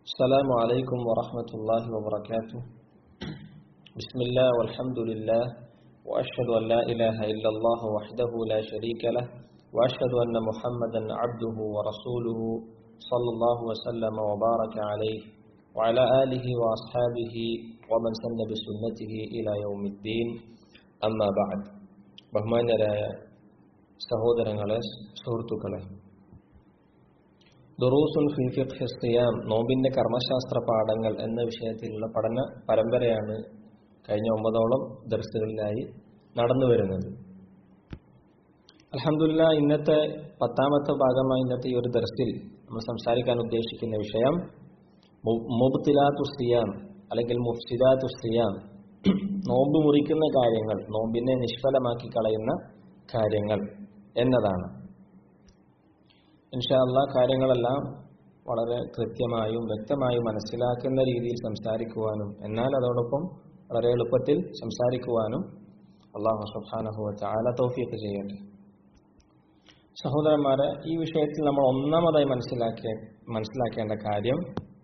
السلام عليكم ورحمة الله وبركاته بسم الله والحمد لله وأشهد أن لا إله إلا الله وحده لا شريك له وأشهد أن محمدا عبده ورسوله صلى الله وسلم وبارك عليه وعلى آله وأصحابه ومن سن بسنته إلى يوم الدين أما بعد ബഹുമാന്യരായ സഹോദരങ്ങളെ സുഹൃത്തുക്കളെ ദുറൂസുൻ ഫി ഫിഖ് സിയാം നോമ്പിന്റെ കർമ്മശാസ്ത്ര പാഠങ്ങൾ എന്ന വിഷയത്തിലുള്ള പഠന പരമ്പരയാണ് കഴിഞ്ഞ ഒമ്പതോളം ദർസുകളിലായി നടന്നു വരുന്നത് അലഹമുല്ല ഇന്നത്തെ പത്താമത്തെ ഭാഗമായി ഇന്നത്തെ ഈ ഒരു ദർസിൽ നമ്മൾ സംസാരിക്കാൻ ഉദ്ദേശിക്കുന്ന വിഷയം മുബ്തിലാത്തു സിയാം അല്ലെങ്കിൽ മുഫ്സിദാത്തു സിയാം നോമ്പ് മുറിക്കുന്ന കാര്യങ്ങൾ നോമ്പിനെ നിഷ്ഫലമാക്കി കളയുന്ന കാര്യങ്ങൾ എന്നതാണ് ഇൻഷാല്ല കാര്യങ്ങളെല്ലാം വളരെ കൃത്യമായും വ്യക്തമായും മനസ്സിലാക്കുന്ന രീതിയിൽ സംസാരിക്കുവാനും എന്നാൽ അതോടൊപ്പം വളരെ എളുപ്പത്തിൽ സംസാരിക്കുവാനും അള്ളാഹു സുബ്ഹാനഹു വതആല തൗഫീഖ് ചെയ്യട്ടെ സഹോദരന്മാരെ ഈ വിഷയത്തിൽ നമ്മൾ ഒന്നാമതായി മനസ്സിലാക്കിയ മനസ്സിലാക്കേണ്ട കാര്യം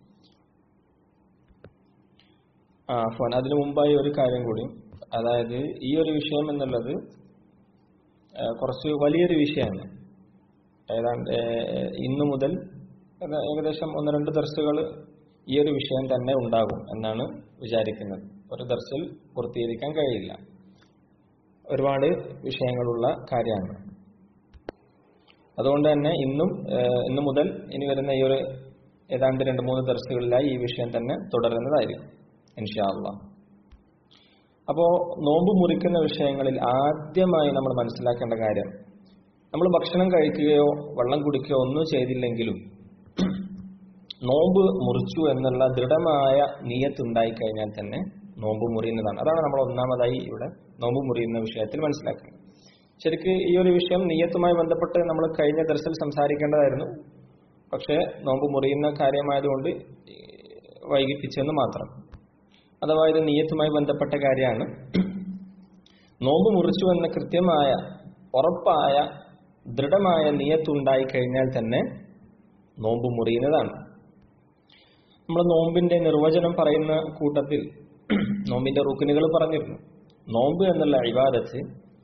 ആ ഫോൺ അതിനു മുമ്പായി ഒരു കാര്യം കൂടി അതായത് ഈ ഒരു വിഷയം എന്നുള്ളത് കുറച്ച് വലിയൊരു വിഷയമാണ് ഏതാണ്ട് ഇന്നു മുതൽ ഏകദേശം ഒന്ന് രണ്ട് ദർസുകൾ ഈ ഒരു വിഷയം തന്നെ ഉണ്ടാകും എന്നാണ് വിചാരിക്കുന്നത് ഒരു ദർസിൽ പൂർത്തീകരിക്കാൻ കഴിയില്ല ഒരുപാട് വിഷയങ്ങളുള്ള കാര്യമാണ് അതുകൊണ്ട് തന്നെ ഇന്നും ഇന്നു മുതൽ ഇനി വരുന്ന ഈ ഒരു ഏതാണ്ട് രണ്ട് മൂന്ന് ദർസുകളിലായി ഈ വിഷയം തന്നെ തുടരുന്നതായിരിക്കും ഇൻഷാല്ല അപ്പോ നോമ്പ് മുറിക്കുന്ന വിഷയങ്ങളിൽ ആദ്യമായി നമ്മൾ മനസ്സിലാക്കേണ്ട കാര്യം നമ്മൾ ഭക്ഷണം കഴിക്കുകയോ വെള്ളം കുടിക്കുകയോ ഒന്നും ചെയ്തില്ലെങ്കിലും നോമ്പ് മുറിച്ചു എന്നുള്ള ദൃഢമായ നീയത്തുണ്ടായി കഴിഞ്ഞാൽ തന്നെ നോമ്പ് മുറിയുന്നതാണ് അതാണ് നമ്മൾ ഒന്നാമതായി ഇവിടെ നോമ്പ് മുറിയുന്ന വിഷയത്തിൽ മനസ്സിലാക്കുന്നത് ശരിക്ക് ഈ ഒരു വിഷയം നീയത്തുമായി ബന്ധപ്പെട്ട് നമ്മൾ കഴിഞ്ഞ ദർശനം സംസാരിക്കേണ്ടതായിരുന്നു പക്ഷേ നോമ്പ് മുറിയുന്ന കാര്യമായതുകൊണ്ട് വൈകിപ്പിച്ചെന്ന് മാത്രം അഥവാ ഇത് നീയത്തുമായി ബന്ധപ്പെട്ട കാര്യമാണ് നോമ്പ് മുറിച്ചു എന്ന കൃത്യമായ ഉറപ്പായ ദൃഢമായ നിയത്തുണ്ടായി കഴിഞ്ഞാൽ തന്നെ നോമ്പ് മുറിയുന്നതാണ് നമ്മൾ നോമ്പിന്റെ നിർവചനം പറയുന്ന കൂട്ടത്തിൽ നോമ്പിന്റെ റുക്കിനുകൾ പറഞ്ഞിരുന്നു നോമ്പ് എന്നുള്ള ഇബാദത്ത്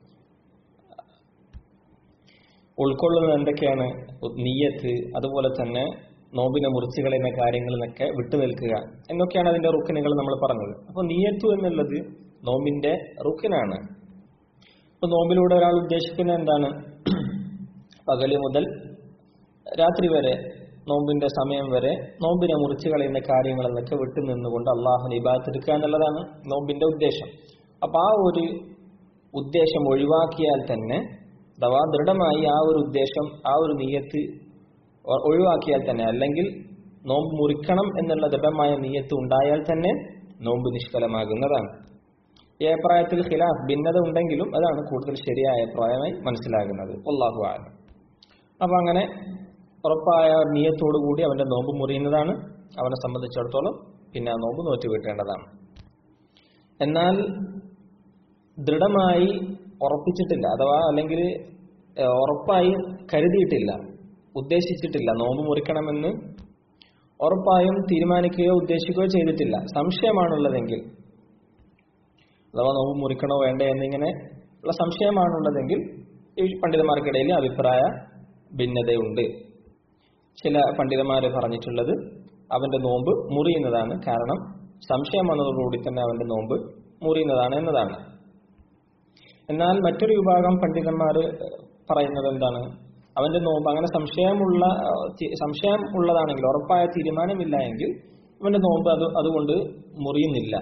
ഉൾക്കൊള്ളുന്നത് എന്തൊക്കെയാണ് നീയത്ത് അതുപോലെ തന്നെ നോമ്പിനെ മുറിച്ചു കളയുന്ന കാര്യങ്ങളിൽ നിന്നൊക്കെ വിട്ടുനിൽക്കുക എന്നൊക്കെയാണ് അതിന്റെ റുക്കിനുകൾ നമ്മൾ പറഞ്ഞത് അപ്പോൾ നീയത്തു എന്നുള്ളത് നോമ്പിന്റെ റുക്കിനാണ് ഇപ്പൊ നോമ്പിലൂടെ ഒരാൾ ഉദ്ദേശിക്കുന്ന എന്താണ് പകല് മുതൽ രാത്രി വരെ നോമ്പിന്റെ സമയം വരെ നോമ്പിനെ മുറിച്ചു കളയുന്ന കാര്യങ്ങൾ എന്നൊക്കെ വിട്ടു നിന്നുകൊണ്ട് അള്ളാഹു നിബാത്തെടുക്കുക എന്നുള്ളതാണ് നോമ്പിന്റെ ഉദ്ദേശം അപ്പൊ ആ ഒരു ഉദ്ദേശം ഒഴിവാക്കിയാൽ തന്നെ അഥവാ ദൃഢമായി ആ ഒരു ഉദ്ദേശം ആ ഒരു നീയത്ത് ഒഴിവാക്കിയാൽ തന്നെ അല്ലെങ്കിൽ നോമ്പ് മുറിക്കണം എന്നുള്ള ദൃഢമായ നീയത്ത് ഉണ്ടായാൽ തന്നെ നോമ്പ് നിഷ്ഫലമാകുന്നതാണ് ഈ അഭിപ്രായത്തിൽ ഖിലാഫ് ഭിന്നത ഉണ്ടെങ്കിലും അതാണ് കൂടുതൽ ശരിയായ അഭിപ്രായമായി മനസ്സിലാകുന്നത് അള്ളാഹു ആലം അപ്പൊ അങ്ങനെ ഉറപ്പായ നീയത്തോടു കൂടി അവന്റെ നോമ്പ് മുറിയുന്നതാണ് അവനെ സംബന്ധിച്ചിടത്തോളം പിന്നെ ആ നോമ്പ് നോറ്റ് വീട്ടേണ്ടതാണ് എന്നാൽ ദൃഢമായി ഉറപ്പിച്ചിട്ടില്ല അഥവാ അല്ലെങ്കിൽ ഉറപ്പായി കരുതിയിട്ടില്ല ഉദ്ദേശിച്ചിട്ടില്ല നോമ്പ് മുറിക്കണമെന്ന് ഉറപ്പായും തീരുമാനിക്കുകയോ ഉദ്ദേശിക്കുകയോ ചെയ്തിട്ടില്ല സംശയമാണുള്ളതെങ്കിൽ അഥവാ നോമ്പ് മുറിക്കണോ വേണ്ടേ എന്നിങ്ങനെ ഉള്ള സംശയമാണുള്ളതെങ്കിൽ ഈ പണ്ഡിതന്മാർക്കിടയിൽ അഭിപ്രായ ഭിന്നതയുണ്ട് ചില പണ്ഡിതന്മാർ പറഞ്ഞിട്ടുള്ളത് അവന്റെ നോമ്പ് മുറിയുന്നതാണ് കാരണം സംശയം വന്നതോടുകൂടി തന്നെ അവന്റെ നോമ്പ് മുറിയുന്നതാണ് എന്നതാണ് എന്നാൽ മറ്റൊരു വിഭാഗം പണ്ഡിതന്മാർ പറയുന്നത് എന്താണ് അവന്റെ നോമ്പ് അങ്ങനെ സംശയമുള്ള സംശയം ഉള്ളതാണെങ്കിൽ ഉറപ്പായ തീരുമാനമില്ല എങ്കിൽ അവന്റെ നോമ്പ് അത് അതുകൊണ്ട് മുറിയുന്നില്ല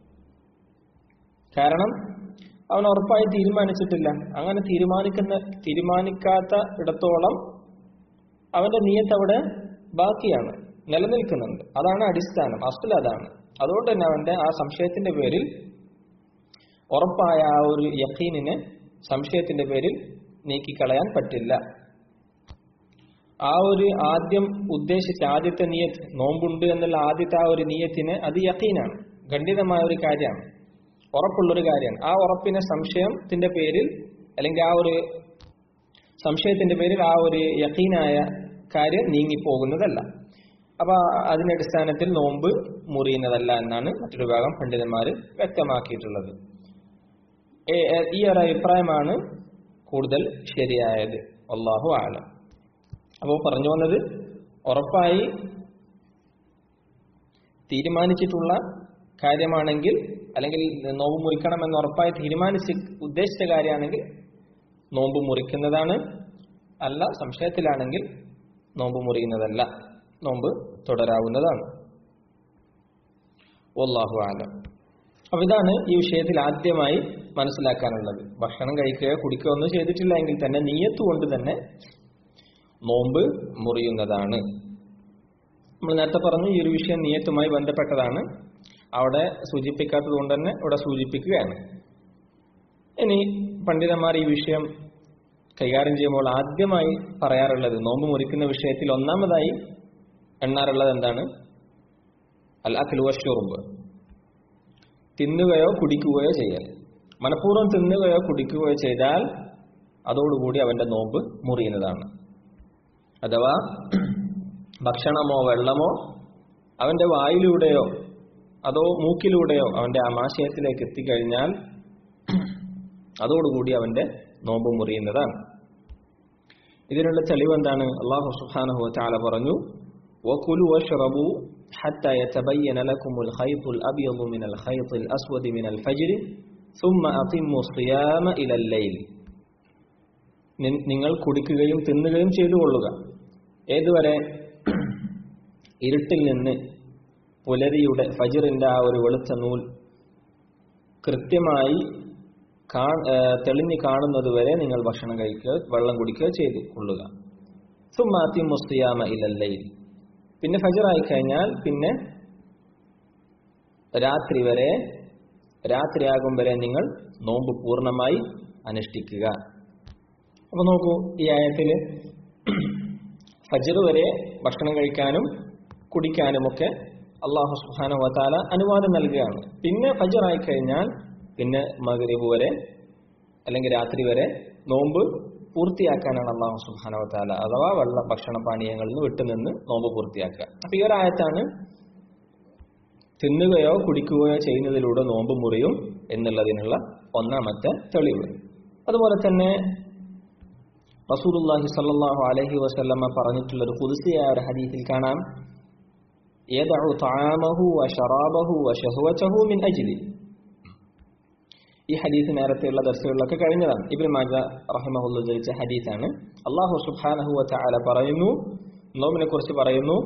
കാരണം അവൻ ഉറപ്പായി തീരുമാനിച്ചിട്ടില്ല അങ്ങനെ തീരുമാനിക്കുന്ന തീരുമാനിക്കാത്ത ഇടത്തോളം അവന്റെ നീയത്ത് അവിടെ ബാക്കിയാണ് നിലനിൽക്കുന്നുണ്ട് അതാണ് അടിസ്ഥാനം അസ്റ്റിൽ അതാണ് അതുകൊണ്ട് തന്നെ അവന്റെ ആ സംശയത്തിന്റെ പേരിൽ ഉറപ്പായ ആ ഒരു യഖീനിനെ സംശയത്തിന്റെ പേരിൽ നീക്കിക്കളയാൻ പറ്റില്ല ആ ഒരു ആദ്യം ഉദ്ദേശിച്ച ആദ്യത്തെ നീയത്ത് നോമ്പുണ്ട് എന്നുള്ള ആദ്യത്തെ ആ ഒരു നീയത്തിന് അത് യഖീനാണ് ഖണ്ഡിതമായ ഒരു കാര്യമാണ് ഉറപ്പുള്ളൊരു കാര്യമാണ് ആ ഉറപ്പിനെ സംശയത്തിന്റെ പേരിൽ അല്ലെങ്കിൽ ആ ഒരു സംശയത്തിന്റെ പേരിൽ ആ ഒരു യഖീനായ കാര്യം നീങ്ങിപ്പോകുന്നതല്ല അപ്പൊ അതിന്റെ അടിസ്ഥാനത്തിൽ നോമ്പ് മുറിയുന്നതല്ല എന്നാണ് മറ്റൊരു ഭാഗം പണ്ഡിതന്മാർ വ്യക്തമാക്കിയിട്ടുള്ളത് ഏ- ഏ- ഈ ഒരു അഭിപ്രായമാണ് കൂടുതൽ ശരിയായത് അള്ളാഹു ആലം അപ്പോൾ പറഞ്ഞു വന്നത് ഉറപ്പായി തീരുമാനിച്ചിട്ടുള്ള കാര്യമാണെങ്കിൽ അല്ലെങ്കിൽ നോമ്പ് മുറിക്കണമെന്ന് ഉറപ്പായി തീരുമാനിച്ച് ഉദ്ദേശിച്ച കാര്യമാണെങ്കിൽ നോമ്പ് മുറിക്കുന്നതാണ് അല്ല സംശയത്തിലാണെങ്കിൽ നോമ്പ് മുറിയുന്നതല്ല നോമ്പ് തുടരാവുന്നതാണ് വല്ലാഹു ആലം അപ്പൊ ഇതാണ് ഈ വിഷയത്തിൽ ആദ്യമായി മനസ്സിലാക്കാനുള്ളത് ഭക്ഷണം കഴിക്കുകയോ കുടിക്കുകയോ ഒന്നും ചെയ്തിട്ടില്ല എങ്കിൽ തന്നെ നീയത്ത് കൊണ്ട് തന്നെ നോമ്പ് മുറിയുന്നതാണ് നമ്മൾ നേരത്തെ പറഞ്ഞു ഈ ഒരു വിഷയം നീയത്തുമായി ബന്ധപ്പെട്ടതാണ് അവിടെ സൂചിപ്പിക്കാത്തത് കൊണ്ട് തന്നെ ഇവിടെ സൂചിപ്പിക്കുകയാണ് ഇനി പണ്ഡിതന്മാർ ഈ വിഷയം കൈകാര്യം ചെയ്യുമ്പോൾ ആദ്യമായി പറയാറുള്ളത് നോമ്പ് മുറിക്കുന്ന വിഷയത്തിൽ ഒന്നാമതായി എണ്ണാറുള്ളത് എന്താണ് അൽ അഖിൽ വഷുറുമ്പ് തിന്നുകയോ കുടിക്കുകയോ ചെയ്യൽ മനഃപൂർവ്വം തിന്നുകയോ കുടിക്കുകയോ ചെയ്താൽ അതോടുകൂടി അവന്റെ നോമ്പ് മുറിയുന്നതാണ് അഥവാ ഭക്ഷണമോ വെള്ളമോ അവന്റെ വായിലൂടെയോ അതോ മൂക്കിലൂടെയോ അവന്റെ ആമാശയത്തിലേക്ക് എത്തിക്കഴിഞ്ഞാൽ അതോടുകൂടി അവന്റെ നോമ്പ് മുറിയുന്നതാണ് ഇതിനുള്ള തെളിവ് എന്താണ് അള്ളാഹു സുബ്ഹാനഹു വതആല പറഞ്ഞു വകുലു വഷ്റബു حتى يتبين لكم الخيط الأبيض من الخيط الأسود من الفجر ثم أقيموا الصيام إلى الليل നി- നിങ്ങൾ കുടിക്കുകയും തിന്നുകയും ചെയ്തു കൊള്ളുക ഏതുവരെ ഇരുട്ടിൽ നിന്ന് പുലരിയുടെ ഫജിറിന്റെ ആ ഒരു വെളുത്ത നൂൽ കൃത്യമായി കാ- ഏ, തെളിഞ്ഞു കാണുന്നത് വരെ നിങ്ങൾ ഭക്ഷണം കഴിക്കുക വെള്ളം കുടിക്കുക ചെയ്തു കൊള്ളുക സുമാത്തി മുസ്തിയാമ ഇലല്ലയിൽ പിന്നെ ഫജറായി കഴിഞ്ഞാൽ പിന്നെ രാത്രി വരെ രാത്രിയാകും വരെ നിങ്ങൾ നോമ്പ് പൂർണ്ണമായി അനുഷ്ഠിക്കുക അപ്പൊ നോക്കൂ ഈ ആയത്തില് ഫജർ വരെ ഭക്ഷണം കഴിക്കാനും കുടിക്കാനുമൊക്കെ അള്ളാഹു സുഹാന വത്താല അനുവാദം നൽകുകയാണ് പിന്നെ ഫജറായി കഴിഞ്ഞാൽ പിന്നെ മഗ്രിബ് വരെ അല്ലെങ്കിൽ രാത്രി വരെ നോമ്പ് പൂർത്തിയാക്കാനാണ് അള്ളാഹു സുഹാന വത്താല അഥവാ വെള്ള ഭക്ഷണ പാനീയങ്ങളിൽ നിന്ന് വിട്ടുനിന്ന് നോമ്പ് പൂർത്തിയാക്കുക അപ്പൊ ഈ ഒരായത്താണ് തിന്നുകയോ കുടിക്കുകയോ ചെയ്യുന്നതിലൂടെ നോമ്പ് മുറിയും എന്നുള്ളതിനുള്ള ഒന്നാമത്തെ തെളിവ് അതുപോലെ തന്നെ റസൂലുള്ളാഹി സ്വല്ലല്ലാഹു അലൈഹി വസല്ലമ പറഞ്ഞിട്ടുള്ള ഒരു കുതിസിയായ ഒരു ഹദീസിൽ കാണാം യദഉ തആമഹു വശറാബഹു വശഹവതഹു മിൻ അജ്ലി ഈ ഹദീസ് നേരത്തെയുള്ള ദർശകളിലൊക്കെ കഴിഞ്ഞതാണ് ഇബ്നു മാജ റഹിമഹുല്ല ഉദ്ധരിച്ച ഹദീസാണ് അള്ളാഹു സുബ്ഹാനഹു വതആല പറയുന്നു നോമ്പിനെ കുറിച്ച് പറയുന്നു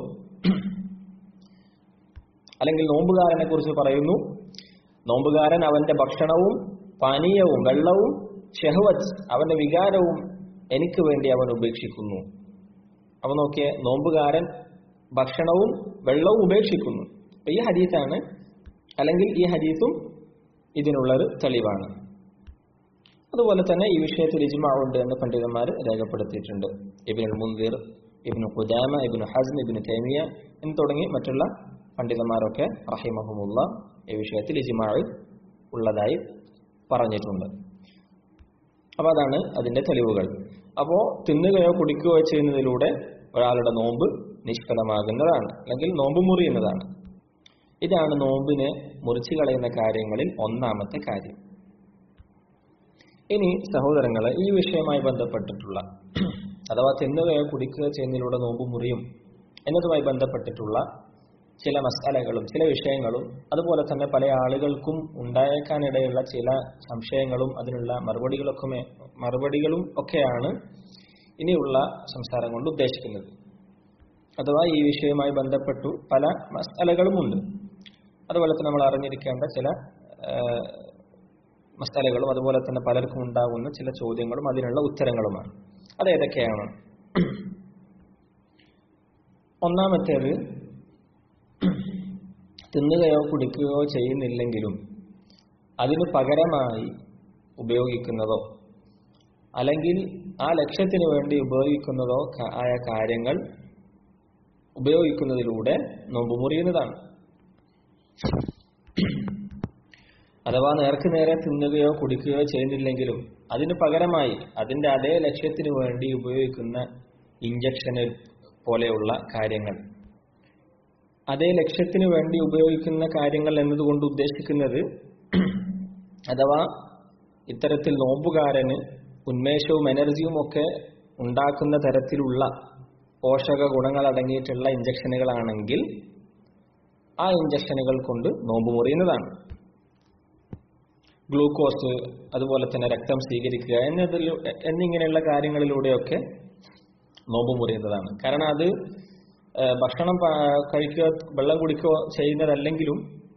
അല്ലെങ്കിൽ നോമ്പുകാരനെ കുറിച്ച് പറയുന്നു നോമ്പുകാരൻ അവന്റെ ഭക്ഷണവും പാനീയവും വെള്ളവും ഷെഹവത്ത് അവന്റെ വികാരവും എനിക്ക് വേണ്ടി അവൻ ഉപേക്ഷിക്കുന്നു അപ്പൊ നോക്കിയേ നോമ്പുകാരൻ ഭക്ഷണവും വെള്ളവും ഉപേക്ഷിക്കുന്നു അപ്പൊ ഈ ഹദീസാണ് അല്ലെങ്കിൽ ഈ ഹദീസും ഇതിനുള്ളൊരു തെളിവാണ് അതുപോലെ തന്നെ ഈ വിഷയത്തിൽ ഇജ്മാവുണ്ട് എന്ന് പണ്ഡിതന്മാർ രേഖപ്പെടുത്തിയിട്ടുണ്ട് ഇബിനുൽ മുന്തിർ ഇബിനു ഖുദാമ ഇബിനു ഹസ്ൻ ഇബിനു തൈമിയ എന്ന് തുടങ്ങി മറ്റുള്ള പണ്ഡിതന്മാരൊക്കെ റഹിമഹുമുള്ള ഈ വിഷയത്തിൽ ഇജ്മാവ് ഉള്ളതായി പറഞ്ഞിട്ടുണ്ട് അപ്പൊ അതാണ് അതിന്റെ തെളിവുകൾ അപ്പോ തിന്നുകയോ കുടിക്കുകയോ ചെയ്യുന്നതിലൂടെ ഒരാളുടെ നോമ്പ് നിഷ്ഫലമാകുന്നതാണ് അല്ലെങ്കിൽ നോമ്പ് മുറിയുന്നതാണ് ഇതാണ് നോമ്പിനെ മുറിച്ചു കളയുന്ന കാര്യങ്ങളിൽ ഒന്നാമത്തെ കാര്യം ഇനി സഹോദരങ്ങളെ ഈ വിഷയവുമായി ബന്ധപ്പെട്ടിട്ടുള്ള അഥവാ തിന്നുകയോ കുടിക്കുകയോ ചെയ്യുന്നതിലൂടെ നോമ്പ് മുറിയും എന്നതുമായി ബന്ധപ്പെട്ടിട്ടുള്ള ചില മസാലകളും ചില വിഷയങ്ങളും അതുപോലെ തന്നെ പല ആളുകൾക്കും ഉണ്ടായേക്കാനിടയുള്ള ചില സംശയങ്ങളും അതിനുള്ള മറുപടികളൊക്കെ മറുപടികളും ഒക്കെയാണ് ഇനിയുള്ള സംസാരം കൊണ്ട് ഉദ്ദേശിക്കുന്നത് അഥവാ ഈ വിഷയവുമായി ബന്ധപ്പെട്ടു പല മസാലകളുമുണ്ട് അതുപോലെ തന്നെ നമ്മൾ അറിഞ്ഞിരിക്കേണ്ട ചില ആ, മസാലകളും അതുപോലെ തന്നെ പലർക്കും ഉണ്ടാകുന്ന ചില ചോദ്യങ്ങളും അതിനുള്ള ഉത്തരങ്ങളുമാണ് അതേതൊക്കെയാണ് ഒന്നാമത്തേത് തിന്നുകയോ കുടിക്കുകയോ ചെയ്യുന്നില്ലെങ്കിലും അതിനു പകരമായി ഉപയോഗിക്കുന്നതോ അല്ലെങ്കിൽ ആ ലക്ഷ്യത്തിന് വേണ്ടി ഉപയോഗിക്കുന്നതോ ക- ആയ കാര്യങ്ങൾ ഉപയോഗിക്കുന്നതിലൂടെ നോമ്പ് മുറിയുന്നതാണ് അഥവാ നേർക്ക് നേരെ തിന്നുകയോ കുടിക്കുകയോ ചെയ്യുന്നില്ലെങ്കിലും അതിന് പകരമായി അതിന്റെ അതേ ലക്ഷ്യത്തിന് വേണ്ടി ഉപയോഗിക്കുന്ന ഇഞ്ചക്ഷന് പോലെയുള്ള കാര്യങ്ങൾ അതേ ലക്ഷ്യത്തിന് വേണ്ടി ഉപയോഗിക്കുന്ന കാര്യങ്ങൾ എന്നതുകൊണ്ട് ഉദ്ദേശിക്കുന്നത് അഥവാ ഇത്തരത്തിൽ നോമ്പുകാരന് ഉന്മേഷവും എനർജിയും ഒക്കെ ഉണ്ടാക്കുന്ന തരത്തിലുള്ള പോഷക ഗുണങ്ങൾ അടങ്ങിയിട്ടുള്ള ഇഞ്ചക്ഷനുകളാണെങ്കിൽ ആ ഇഞ്ചക്ഷനുകൾ കൊണ്ട് നോമ്പ് മുറിയുന്നതാണ് ഗ്ലൂക്കോസ് അതുപോലെ തന്നെ രക്തം സ്വീകരിക്കുക എന്നതിൽ എന്നിങ്ങനെയുള്ള കാര്യങ്ങളിലൂടെയൊക്കെ നോമ്പ് മുറിയുന്നതാണ് കാരണം അത് ഏഹ്, ഭക്ഷണം പ- കഴിക്കുക വെള്ളം കുടിക്കുക ചെയ്യുന്നതല്ലെങ്കിലും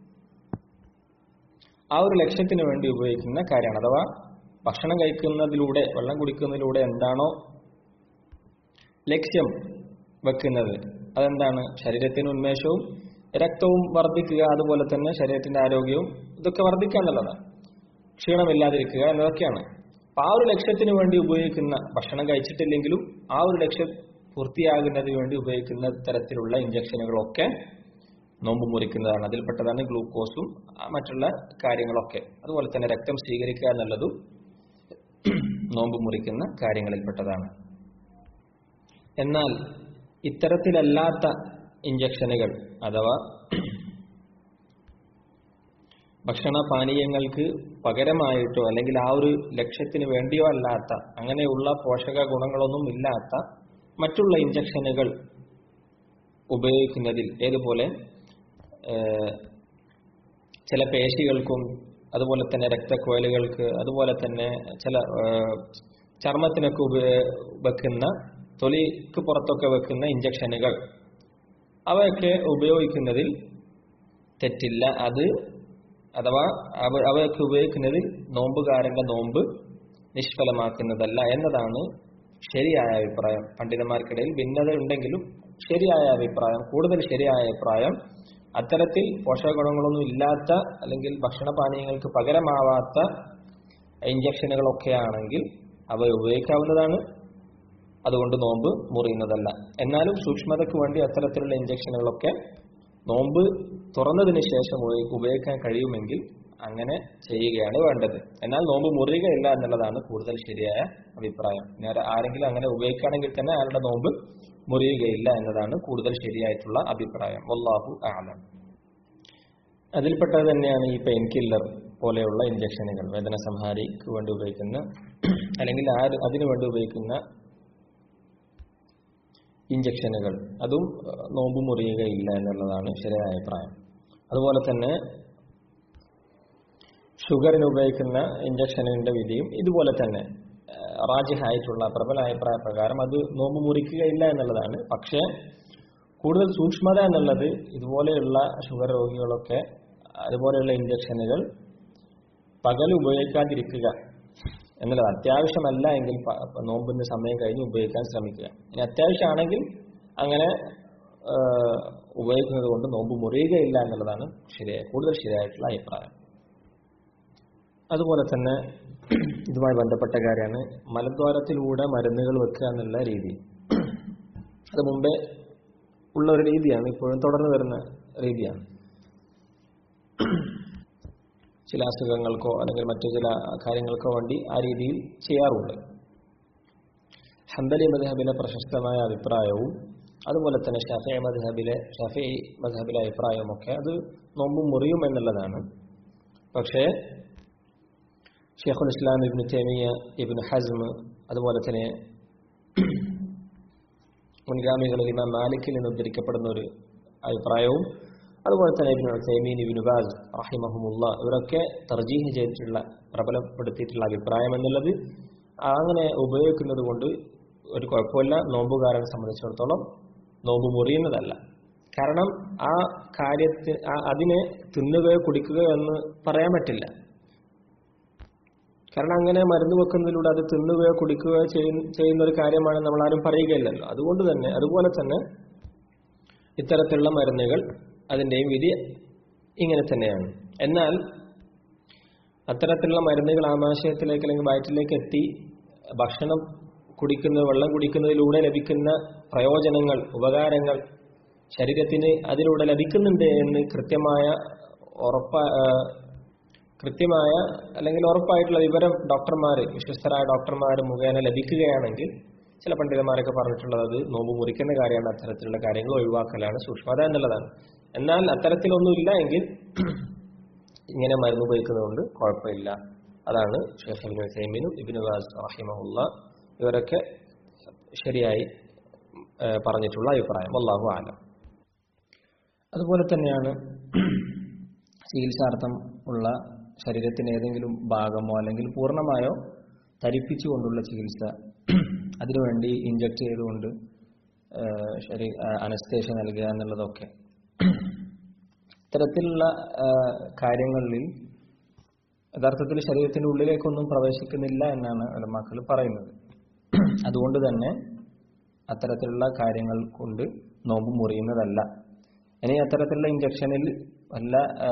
ആ ഒരു ലക്ഷ്യത്തിന് വേണ്ടി ഉപയോഗിക്കുന്ന കാര്യമാണ് അഥവാ ഭക്ഷണം കഴിക്കുന്നതിലൂടെ വെള്ളം കുടിക്കുന്നതിലൂടെ എന്താണോ ലക്ഷ്യം വെക്കുന്നത് അതെന്താണ് ശരീരത്തിന് ഉന്മേഷവും രക്തവും വർദ്ധിക്കുക അതുപോലെ തന്നെ ശരീരത്തിന്റെ ആരോഗ്യവും ഇതൊക്കെ വർദ്ധിക്കുക എന്നുള്ളതാണ് ക്ഷീണമില്ലാതിരിക്കുക എന്നതൊക്കെയാണ് അപ്പൊ ആ ഒരു ലക്ഷ്യത്തിന് വേണ്ടി ഉപയോഗിക്കുന്ന ഭക്ഷണം കഴിച്ചിട്ടില്ലെങ്കിലും ആ ഒരു ലക്ഷ്യം പൂർത്തിയാകുന്നതിന് വേണ്ടി ഉപയോഗിക്കുന്ന തരത്തിലുള്ള ഇഞ്ചക്ഷനുകളൊക്കെ നോമ്പ് മുറിക്കുന്നതാണ് അതിൽപ്പെട്ടതാണ് ഗ്ലൂക്കോസും ആ മറ്റുള്ള കാര്യങ്ങളൊക്കെ അതുപോലെ തന്നെ രക്തം സ്വീകരിക്കുക എന്നുള്ളതും നോമ്പ് മുറിക്കുന്ന കാര്യങ്ങളിൽപ്പെട്ടതാണ് എന്നാൽ ഇത്തരത്തിലല്ലാത്ത ഇഞ്ചക്ഷനുകൾ അഥവാ ഭക്ഷണ പാനീയങ്ങൾക്ക് പകരമായിട്ടോ അല്ലെങ്കിൽ ആ ഒരു ലക്ഷ്യത്തിന് വേണ്ടിയോ അല്ലാത്ത അങ്ങനെയുള്ള പോഷക ഗുണങ്ങളൊന്നും ഇല്ലാത്ത മറ്റുള്ള ഇഞ്ചക്ഷനുകൾ ഉപയോഗിക്കുന്നതിൽ ഏതുപോലെ ഏഹ്, ചില പേശികൾക്കും അതുപോലെ തന്നെ രക്തക്കുഴലുകൾക്ക് അതുപോലെ തന്നെ ചില ഏഹ്, ചർമ്മത്തിനൊക്കെ ഉപ- വെക്കുന്ന തൊലിക്ക് പുറത്തൊക്കെ വെക്കുന്ന ഇഞ്ചക്ഷനുകൾ അവയൊക്കെ ഉപയോഗിക്കുന്നതിൽ തെറ്റില്ല അത് അഥവാ അവ അവയൊക്കെ ഉപയോഗിക്കുന്നതിൽ നോമ്പുകാരന്റെ നോമ്പ് നിഷ്ഫലമാക്കുന്നതല്ല എന്നതാണ് ശരിയായ അഭിപ്രായം പണ്ഡിതന്മാർക്കിടയിൽ ഭിന്നത ഉണ്ടെങ്കിലും ശരിയായ അഭിപ്രായം കൂടുതൽ ശരിയായ അഭിപ്രായം അത്തരത്തിൽ പോഷകഗുണങ്ങളൊന്നും ഇല്ലാത്ത അല്ലെങ്കിൽ ഭക്ഷണപാനീയങ്ങൾക്ക് പകരമാവാത്ത ഇഞ്ചക്ഷനുകളൊക്കെ ആണെങ്കിൽ അവ ഉപയോഗിക്കാവുന്നതാണ് അതുകൊണ്ട് നോമ്പ് മുറിയുന്നതല്ല എന്നാലും സൂക്ഷ്മതയ്ക്ക് വേണ്ടി അത്തരത്തിലുള്ള ഇഞ്ചക്ഷനുകളൊക്കെ നോമ്പ് തുറന്നതിന് ശേഷം ഉപയോഗി- ഉപയോഗിക്കാൻ കഴിയുമെങ്കിൽ അങ്ങനെ ചെയ്യുകയാണ് വേണ്ടത് എന്നാൽ നോമ്പ് മുറിയുകയില്ല എന്നുള്ളതാണ് കൂടുതൽ ശരിയായ അഭിപ്രായം ഇനി ആരെ- ആരെങ്കിലും അങ്ങനെ ഉപയോഗിക്കുകയാണെങ്കിൽ തന്നെ അയാളുടെ നോമ്പ് മുറിയുകയില്ല എന്നതാണ് കൂടുതൽ ശരിയായിട്ടുള്ള അഭിപ്രായം വല്ലാഹു ആലം അതിൽപ്പെട്ടത് തന്നെയാണ് ഈ പെയിൻ കില്ലർ പോലെയുള്ള ഇഞ്ചക്ഷനുകൾ വേദന സംഹാരിക്ക് വേണ്ടി ഉപയോഗിക്കുന്ന അല്ലെങ്കിൽ ആ അതിനു വേണ്ടി ഉപയോഗിക്കുന്ന ഇഞ്ചക്ഷനുകൾ അതും ഏഹ്, നോമ്പ് മുറിയുകയില്ല എന്നുള്ളതാണ് ശരിയായ അഭിപ്രായം അതുപോലെ തന്നെ ഷുഗറിന് ഉപയോഗിക്കുന്ന ഇഞ്ചക്ഷനിന്റെ വിധിയും ഇതുപോലെ തന്നെ ഏഹ്, റാജിഹായിട്ടുള്ള പ്രബല അഭിപ്രായ പ്രകാരം അത് നോമ്പ് മുറിക്കുകയില്ല എന്നുള്ളതാണ് പക്ഷേ കൂടുതൽ സൂക്ഷ്മത എന്നുള്ളത് ഇതുപോലെയുള്ള ഷുഗർ രോഗികളൊക്കെ അതുപോലെയുള്ള ഇഞ്ചക്ഷനുകൾ പകൽ ഉപയോഗിക്കാതിരിക്കുക എന്നുള്ളത് അത്യാവശ്യമല്ല എങ്കിൽ പ- പ- നോമ്പിന്റെ സമയം കഴിഞ്ഞ് ഉപയോഗിക്കാൻ ശ്രമിക്കുക ഇനി അത്യാവശ്യമാണെങ്കിൽ അങ്ങനെ ആ, ഉപയോഗിക്കുന്നത് കൊണ്ട് നോമ്പ് മുറിയുകയില്ല എന്നുള്ളതാണ് ശരിയായ കൂടുതൽ ശരിയായിട്ടുള്ള അഭിപ്രായം അതുപോലെ തന്നെ ഇതുമായി ബന്ധപ്പെട്ട കാര്യമാണ് മലദ്വാരത്തിലൂടെ മരുന്നുകൾ വെക്കുക എന്നുള്ള രീതി അത് മുമ്പേ ഉള്ള ഒരു രീതിയാണ് ഇപ്പോഴും തുടർന്ന് വരുന്ന രീതിയാണ് ചില അസുഖങ്ങൾക്കോ അല്ലെങ്കിൽ മറ്റു ചില കാര്യങ്ങൾക്കോ വേണ്ടി ആ രീതിയിൽ ചെയ്യാറുണ്ട് ഹംബലി മദ്ഹബിലെ പ്രശസ്തമായ അഭിപ്രായവും അതുപോലെ തന്നെ ഷഫി മദ്ഹബിലെ ഷഫി മദ്ഹബിലെ അഭിപ്രായവുമൊക്കെ അത് നോമ്പ് മുറിയും എന്നുള്ളതാണ് പക്ഷേ ഷെയ്ഖുൽ ഇസ്ലാം ഇബ്നു തേമിയ ഇബ്നു ഹസ്മ് അതുപോലെ തന്നെ മുൻഗാമികളിൽ ഇമാം മാലിക്കിൽ നിന്ന് ഉദ്ധരിക്കപ്പെടുന്ന ഒരു അഭിപ്രായവും അതുപോലെ തന്നെ ഇബിൻ ഉസൈമീൻ ഇബിൻ ബാസ് റഹിമഹുമുള്ള ഇവരൊക്കെ തർജീഹ് ചെയ്തിട്ടുള്ള പ്രബലപ്പെടുത്തിയിട്ടുള്ള അഭിപ്രായം എന്നുള്ളത് അങ്ങനെ ഉപയോഗിക്കുന്നത് കൊണ്ട് ഒരു കുഴപ്പമില്ല നോമ്പുകാരനെ സംബന്ധിച്ചിടത്തോളം നോമ്പ് മുറിയുന്നതല്ല കാരണം ആ കാര്യത്തിന് ആ- അതിനെ തിന്നുകയോ കുടിക്കുകയോ എന്ന് പറയാൻ പറ്റില്ല കാരണം അങ്ങനെ മരുന്ന് വെക്കുന്നതിലൂടെ അത് തിന്നുകയോ കുടിക്കുകയോ ചെയ്യുന്ന ചെയ്യുന്ന ഒരു കാര്യമാണ് നമ്മൾ ആരും പറയുകയില്ലല്ലോ അതുകൊണ്ട് തന്നെ അതുപോലെ തന്നെ ഇത്തരത്തിലുള്ള മരുന്നുകൾ അതിൻ്റെയും വിധി ഇങ്ങനെ തന്നെയാണ് എന്നാൽ അത്തരത്തിലുള്ള മരുന്നുകൾ ആമാശയത്തിലേക്ക് അല്ലെങ്കിൽ വയറ്റിലേക്ക് എത്തി ഭക്ഷണം കുടിക്കുന്ന വെള്ളം കുടിക്കുന്നതിലൂടെ ലഭിക്കുന്ന പ്രയോജനങ്ങൾ ഉപകാരങ്ങൾ ശരീരത്തിന് അതിലൂടെ ലഭിക്കുന്നുണ്ട് എന്ന് കൃത്യമായ ഉറപ്പ ആ, കൃത്യമായ അല്ലെങ്കിൽ ഉറപ്പായിട്ടുള്ള വിവരം ഡോക്ടർമാർ വിശ്വസ്തരായ ഡോക്ടർമാർ മുഖേന ലഭിക്കുകയാണെങ്കിൽ ചില പണ്ഡിതന്മാരൊക്കെ പറഞ്ഞിട്ടുള്ളത് അത് നോമ്പ് മുറിക്കുന്ന കാര്യമാണ് അത്തരത്തിലുള്ള കാര്യങ്ങൾ ഒഴിവാക്കലാണ് സൂക്ഷ്മത എന്നുള്ളതാണ് എന്നാൽ അത്തരത്തിലൊന്നുമില്ല എങ്കിൽ ഇങ്ങനെ മരുന്ന് ഉപയോഗിക്കുന്നതുകൊണ്ട് കുഴപ്പമില്ല അതാണ് ഷെയ്ഖ് ഇബ്നു സൈമിനും ഇബ്നു ബാസ് റഹിമഹുല്ല ഇവരൊക്കെ ശരിയായി ഏഹ്, പറഞ്ഞിട്ടുള്ള അഭിപ്രായം അള്ളാഹു ആലം അതുപോലെ തന്നെയാണ് ചികിത്സാർത്ഥം ഉള്ള ശരീരത്തിന് ഏതെങ്കിലും ഭാഗമോ അല്ലെങ്കിൽ പൂർണ്ണമായോ ധരിപ്പിച്ചുകൊണ്ടുള്ള ചികിത്സ അതിനുവേണ്ടി ഇഞ്ചക്ട് ചെയ്തുകൊണ്ട് ഏഹ്, ശരീ അനസ്തേഷ നൽകുക എന്നുള്ളതൊക്കെ ഇത്തരത്തിലുള്ള ഏഹ്, കാര്യങ്ങളിൽ യഥാർത്ഥത്തിൽ ശരീരത്തിന്റെ ഉള്ളിലേക്കൊന്നും പ്രവേശിക്കുന്നില്ല എന്നാണ് ഉലമാക്കൾ പറയുന്നത് അതുകൊണ്ട് തന്നെ അത്തരത്തിലുള്ള കാര്യങ്ങൾ കൊണ്ട് നോമ്പ് മുറിയുന്നതല്ല ഇനി അത്തരത്തിലുള്ള ഇഞ്ചക്ഷനിൽ വല്ല ആ,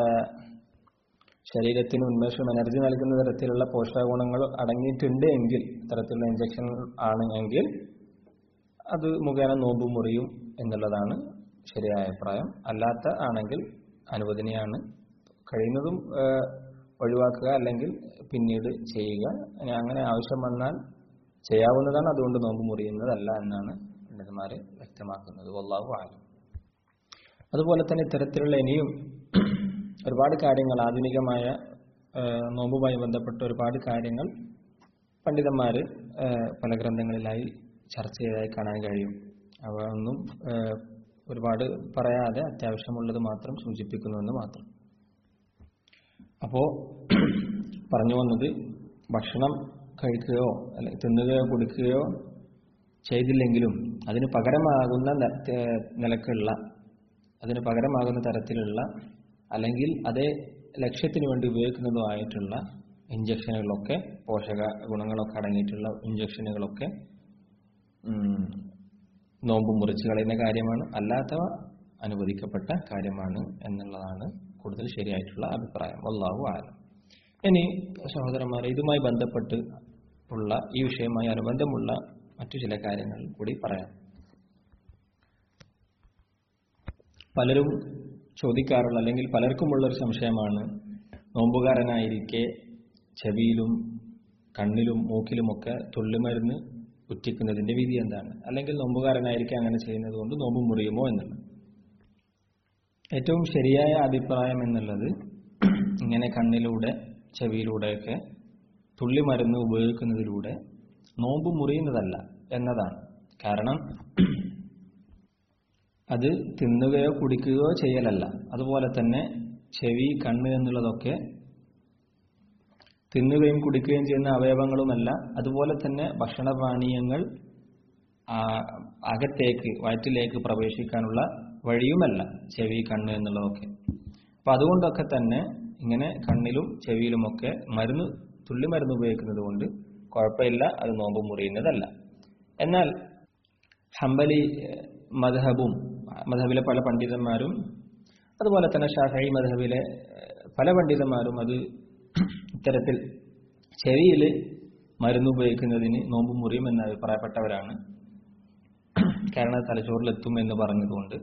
ശരീരത്തിന് ഉന്മേഷവും എനർജി നൽകുന്ന തരത്തിലുള്ള പോഷകഗുണങ്ങൾ അടങ്ങിയിട്ടുണ്ട് എങ്കിൽ അത്തരത്തിലുള്ള ഇഞ്ചക്ഷൻ ആണ് എങ്കിൽ അത് മുഖേന നോമ്പ് മുറിയും എന്നുള്ളതാണ് ശരിയായ അഭിപ്രായം അല്ലാത്ത ആണെങ്കിൽ അനുവദനീയാണ് കഴിയുന്നതും ആ, ഒഴിവാക്കുക അല്ലെങ്കിൽ പിന്നീട് ചെയ്യുക ഇനി അങ്ങനെ ആവശ്യം വന്നാൽ ചെയ്യാവുന്നതാണ് അതുകൊണ്ട് നോമ്പ് മുറിയുന്നതല്ല എന്നാണ് പണ്ഡിതന്മാർ വ്യക്തമാക്കുന്നത് വല്ലാഹു ആലം അതുപോലെ തന്നെ ഇത്തരത്തിലുള്ള ഇനിയും ഒരുപാട് കാര്യങ്ങൾ ആധുനികമായ ആ, നോമ്പുമായി ബന്ധപ്പെട്ട ഒരുപാട് കാര്യങ്ങൾ പണ്ഡിതന്മാർ പല ഗ്രന്ഥങ്ങളിലായി ചർച്ച ചെയ്തതായി കാണാൻ കഴിയും അവ ഒന്നും ആ, ഒരുപാട് പറയാതെ അത്യാവശ്യമുള്ളത് മാത്രം സൂചിപ്പിക്കുന്നുവെന്ന് മാത്രം അപ്പോ പറഞ്ഞു വന്നത് ഭക്ഷണം കഴിക്കുകയോ അല്ലെങ്കിൽ തിന്നുകയോ കുടിക്കുകയോ ചെയ്തില്ലെങ്കിലും അതിന് പകരമാകുന്ന ന- ഏഹ് നിലക്കുള്ള അതിന് പകരമാകുന്ന തരത്തിലുള്ള അല്ലെങ്കിൽ അതേ ലക്ഷ്യത്തിന് വേണ്ടി ഉപയോഗിക്കുന്നതുമായിട്ടുള്ള ഇഞ്ചക്ഷനുകളൊക്കെ പോഷക ഗുണങ്ങളൊക്കെ അടങ്ങിയിട്ടുള്ള ഇഞ്ചക്ഷനുകളൊക്കെ ഉം, നോമ്പ് മുറിച്ച് കളയുന്ന കാര്യമാണ് അല്ലാത്തവ അനുവദിക്കപ്പെട്ട കാര്യമാണ് എന്നുള്ളതാണ് കൂടുതൽ ശരിയായിട്ടുള്ള അഭിപ്രായം അള്ളാഹു ആലം ഇനി സഹോദരന്മാരെ ഇതുമായി ബന്ധപ്പെട്ട് ഉള്ള ഈ വിഷയവുമായി അനുബന്ധമുള്ള മറ്റു ചില കാര്യങ്ങൾ കൂടി പറയാം പലരും ചോദിക്കാറുള്ള അല്ലെങ്കിൽ പലർക്കുമുള്ള ഒരു സംശയമാണ് നോമ്പുകാരനായിരിക്കെ ചെവിയിലും കണ്ണിലും മൂക്കിലുമൊക്കെ തുള്ളിമരുന്ന് ഉറ്റിക്കുന്നതിന്റെ വിധി എന്താണ് അല്ലെങ്കിൽ നോമ്പുകാരനായിരിക്കെ അങ്ങനെ ചെയ്യുന്നത് കൊണ്ട് നോമ്പ് മുറിയുമോ എന്നുള്ളത് ഏറ്റവും ശരിയായ അഭിപ്രായം എന്നുള്ളത് ഇങ്ങനെ കണ്ണിലൂടെ ചെവിയിലൂടെയൊക്കെ തുള്ളിമരുന്ന് ഉപയോഗിക്കുന്നതിലൂടെ നോമ്പ് മുറിയുന്നതല്ല എന്നതാണ് കാരണം അത് തിന്നുകയോ കുടിക്കുകയോ ചെയ്യലല്ല അതുപോലെ തന്നെ ചെവി കണ്ണ് എന്നുള്ളതൊക്കെ തിന്നുകയും കുടിക്കുകയും ചെയ്യുന്ന അവയവങ്ങളുമല്ല അതുപോലെ തന്നെ ഭക്ഷണപാനീയങ്ങൾ ആ, അകത്തേക്ക് വയറ്റിലേക്ക് പ്രവേശിക്കാനുള്ള വഴിയുമല്ല ചെവി കണ്ണ് എന്നുള്ളതൊക്കെ അപ്പൊ അതുകൊണ്ടൊക്കെ തന്നെ ഇങ്ങനെ കണ്ണിലും ചെവിയിലുമൊക്കെ മരുന്ന് തുള്ളി മരുന്ന് ഉപയോഗിക്കുന്നത് കൊണ്ട് കുഴപ്പമില്ല അത് നോമ്പ് മുറിയുന്നതല്ല എന്നാൽ ഹംബലി ഏഹ്, മദ്ഹബും മദ്ഹബിലെ പല പണ്ഡിതന്മാരും അതുപോലെ തന്നെ ഷാഫി മദ്ഹബിലെ ഏഹ്, പല പണ്ഡിതന്മാരും അത് ഇത്തരത്തിൽ ചെവിയിൽ മരുന്ന് ഉപയോഗിക്കുന്നതിന് നോമ്പ് മുറിയും എന്ന് അഭിപ്രായപ്പെട്ടവരാണ് കാരണം അത് തലച്ചോറിലെത്തും എന്ന് പറഞ്ഞതുകൊണ്ട്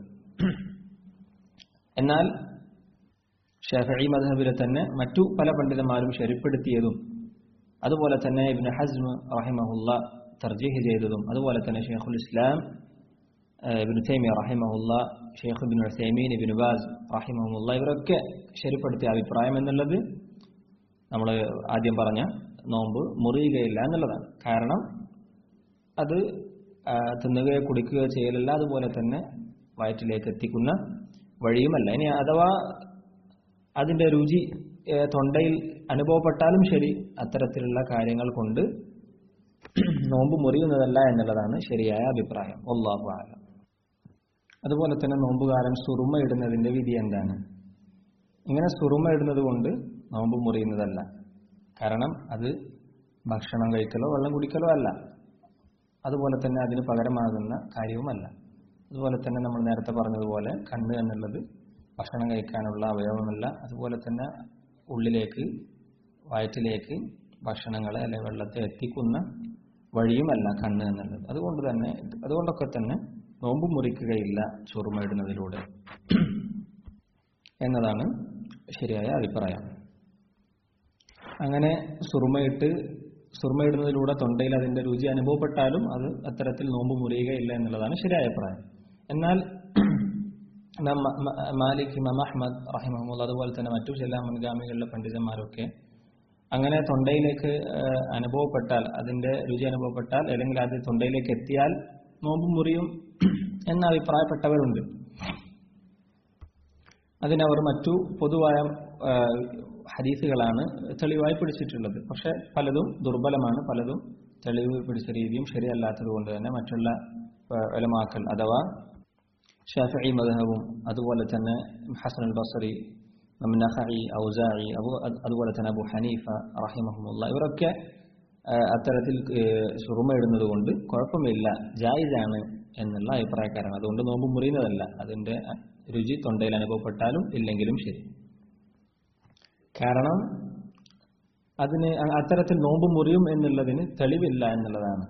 എന്നാൽ ഷാഫി മദ്ഹബിലെ തന്നെ മറ്റു പല പണ്ഡിതന്മാരും ശരിപ്പെടുത്തിയതും അതുപോലെ തന്നെ ഇബ്നു ഹസ്മ റഹിമഹുല്ല തർജീഹ് ചെയ്തതും അതുപോലെ തന്നെ ഷെയ്ഖുൽ ഇസ്ലാം ഏഹ്, ഇബ്നു തൈമിയ റഹിമഹുല്ല ഷെയ്ഖ് ഇബ്നു ഉസൈമീൻ ഇബ്നു ബാസ് റഹിമഹുല്ല ഇവരൊക്കെ ശരിപ്പെടുത്തിയ അഭിപ്രായം എന്നുള്ളത് നമ്മൾ ആദ്യം പറഞ്ഞ നോമ്പ് മുറിയുകയില്ല എന്നുള്ളതാണ് കാരണം അത് ആ, തിന്നുകയോ കുടിക്കുകയോ ചെയ്യലല്ല അതുപോലെ തന്നെ വയറ്റിലേക്ക് എത്തിക്കുന്ന വഴിയുമല്ല ഇനി അഥവാ അതിന്റെ രുചി ഏ, തൊണ്ടയിൽ അനുഭവപ്പെട്ടാലും ശരി അത്തരത്തിലുള്ള കാര്യങ്ങൾ കൊണ്ട് നോമ്പ് മുറിയുന്നതല്ല എന്നുള്ളതാണ് ശരിയായ അഭിപ്രായം ഒല്ലാഹു ആലം അതുപോലെ തന്നെ നോമ്പുകാരൻ സുറുമ ഇടുന്നതിന്റെ വിധി എന്താണ് ഇങ്ങനെ സുറുമ ഇടുന്നത് കൊണ്ട് നോമ്പ് മുറിയുന്നതല്ല കാരണം അത് ഭക്ഷണം കഴിക്കലോ വെള്ളം കുടിക്കലോ അല്ല അതുപോലെ തന്നെ അതിന് പകരമാകുന്ന കാര്യവുമല്ല അതുപോലെ തന്നെ നമ്മൾ നേരത്തെ പറഞ്ഞതുപോലെ കണ്ണ് എന്നുള്ളത് ഭക്ഷണം കഴിക്കാനുള്ള അവയവമല്ല അതുപോലെ തന്നെ ഉള്ളിലേക്ക് വയറ്റിലേക്ക് ഭക്ഷണങ്ങളെ അല്ലെങ്കിൽ വെള്ളത്തെ എത്തിക്കുന്ന വഴിയുമല്ല കണ്ണ് എന്നുള്ളത് അതുകൊണ്ട് തന്നെ അതുകൊണ്ടൊക്കെ തന്നെ നോമ്പ് മുറിക്കുകയില്ല ചുറുമയിടുന്നതിലൂടെ എന്നതാണ് ശരിയായ അഭിപ്രായം അങ്ങനെ സുറുമയിട്ട് സുറുമയിടുന്നതിലൂടെ തൊണ്ടയിൽ അതിന്റെ രുചി അനുഭവപ്പെട്ടാലും അത് അത്തരത്തിൽ നോമ്പ് മുറിയുകയില്ല എന്നുള്ളതാണ് ശരിയായ അഭിപ്രായം എന്നാൽ ഇമാം മ- മ- മാലിക് ഇമാം അഹ്മദ് റഹിമഹമുല്ല അതുപോലെ തന്നെ മറ്റു ചില മുൻഗാമികളിലെ പണ്ഡിതന്മാരൊക്കെ അങ്ങനെ തൊണ്ടയിലേക്ക് ഏഹ്, അനുഭവപ്പെട്ടാൽ അതിന്റെ രുചി അനുഭവപ്പെട്ടാൽ അല്ലെങ്കിൽ അത് തൊണ്ടയിലേക്ക് എത്തിയാൽ നോമ്പ് മുറിയും എന്ന അഭിപ്രായപ്പെട്ടവരുണ്ട് അതിനവർ മറ്റു പൊതുവായ ആ, ഹദീസുകളാണ് തെളിവായി പിടിച്ചിട്ടുള്ളത് പക്ഷെ പലതും ദുർബലമാണ് പലതും തെളിവ് പിടിച്ച രീതിയും ശരിയല്ലാത്തത് കൊണ്ട് തന്നെ മറ്റുള്ള വിലമാക്കൽ അഥവാ ഷാഫി മദ്ഹബും അതുപോലെ തന്നെ ഹസൻ അൽ ബസറി നഖഈ ഔസാഇ അബു അതുപോലെ തന്നെ അബു ഹനീഫ റഹിമഹമുല്ല ഇവരൊക്കെ ആ, അത്തരത്തിൽ സുറുമ ഇടുന്നത് കൊണ്ട് കുഴപ്പമില്ല ജായിസാണ് എന്നുള്ള അഭിപ്രായക്കാരാണ് അതുകൊണ്ട് നോമ്പ് മുറിയുന്നതല്ല അതിന്റെ രുചി തൊണ്ടയിൽ അനുഭവപ്പെട്ടാലും ഇല്ലെങ്കിലും ശരി കാരണം അതിന് അ- അത്തരത്തിൽ നോമ്പ് മുറിയും എന്നുള്ളതിന് തെളിവില്ല എന്നുള്ളതാണ്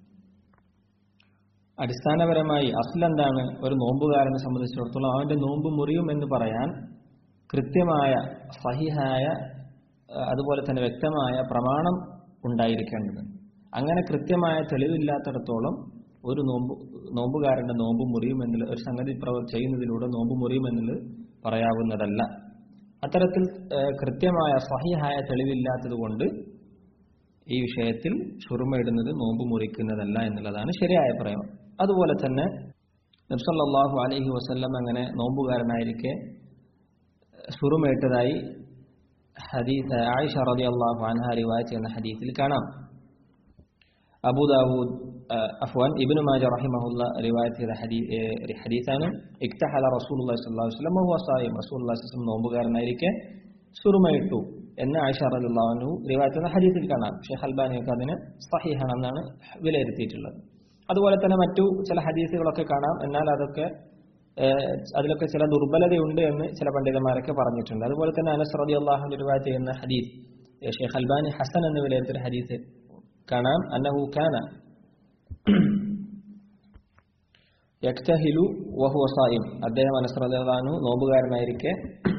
അടിസ്ഥാനപരമായി അസ്ലെന്താണ് ഒരു നോമ്പുകാരനെ സംബന്ധിച്ചിടത്തോളം അവന്റെ നോമ്പ് മുറിയും എന്ന് പറയാൻ കൃത്യമായ സഹിഹായ അഹ് അതുപോലെ തന്നെ വ്യക്തമായ പ്രമാണം ഉണ്ടായിരിക്കേണ്ടത് അങ്ങനെ കൃത്യമായ തെളിവില്ലാത്തിടത്തോളം ഒരു നോമ്പ് നോമ്പുകാരന്റെ നോമ്പ് മുറിയും എന്നുള്ള ഒരു സംഗതി പ്രവർ ചെയ്യുന്നതിലൂടെ നോമ്പ് മുറിയും എന്നുള്ളത് പറയാവുന്നതല്ല അത്തരത്തിൽ ഏഹ്, കൃത്യമായ സഹിഹായ തെളിവില്ലാത്തത് കൊണ്ട് ഈ വിഷയത്തിൽ ചുറുമയിടുന്നത് നോമ്പ് മുറിക്കുന്നതല്ല എന്നുള്ളതാണ് ശരിയായ പ്രയോഗം അതുപോലെ തന്നെ നബ്സല്ലാഹു അലൈഹി വസല്ലം അങ്ങനെ നോമ്പുകാരനായിരിക്കെ സുറുമേറ്റതായി ഹദീസ് ആയിഷ റതി അള്ളാഹു അൻഹ റിവായത്ത് എന്ന ഹദീസിൽ കാണാം അബൂദാവൂദ് അഫ്വാൻ ഇബ്നു മാജ റഹിമഹുല്ല റിവായത്ത് ചെയ്ത ഹദീ- ഏഹ് ഹദീസാണ് ഇക്തഹല റസൂലുള്ളാഹി സ്വല്ലല്ലാഹു അലൈഹി വസല്ലം വഹുവ സായിം റസൂലുള്ളാഹി സ്വല്ലല്ലാഹു അലൈഹി വസല്ലം നോമ്പുകാരനായിരിക്കെ സുറുമയിട്ടു എന്ന് ആയിഷ റളിയല്ലാഹു അൻഹു റിവായത്ത് എന്ന ഹദീസിൽ കാണാം ഷെയ്ഖ് അൽബാനിയൊക്കെ അതിന് സഹിഹാണെന്നാണ് വിലയിരുത്തിയിട്ടുള്ളത് അതുപോലെ തന്നെ മറ്റു ചില ഹദീസുകളൊക്കെ കാണാം എന്നാൽ അതൊക്കെ ഏഹ്, അതിലൊക്കെ ചില ദുർബലതയുണ്ട് എന്ന് ചില പണ്ഡിതന്മാരൊക്കെ പറഞ്ഞിട്ടുണ്ട് അതുപോലെ തന്നെ അനസ് റതി അള്ളാഹു റിവായത്ത് ചെയ്യുന്ന ഹദീസ് ഏഹ്, ഷെയ്ഖ് അൽബാനി ഹസൻ എന്ന് വിലയിരുത്തിയ ഹദീസ് കാണാം അന്നഹു കാന യക്തഹിലു വഹുവ സായിം അദ്ദേഹം അനസ് റതി അള്ളാഹു നോമ്പുകാരനായിരിക്കെ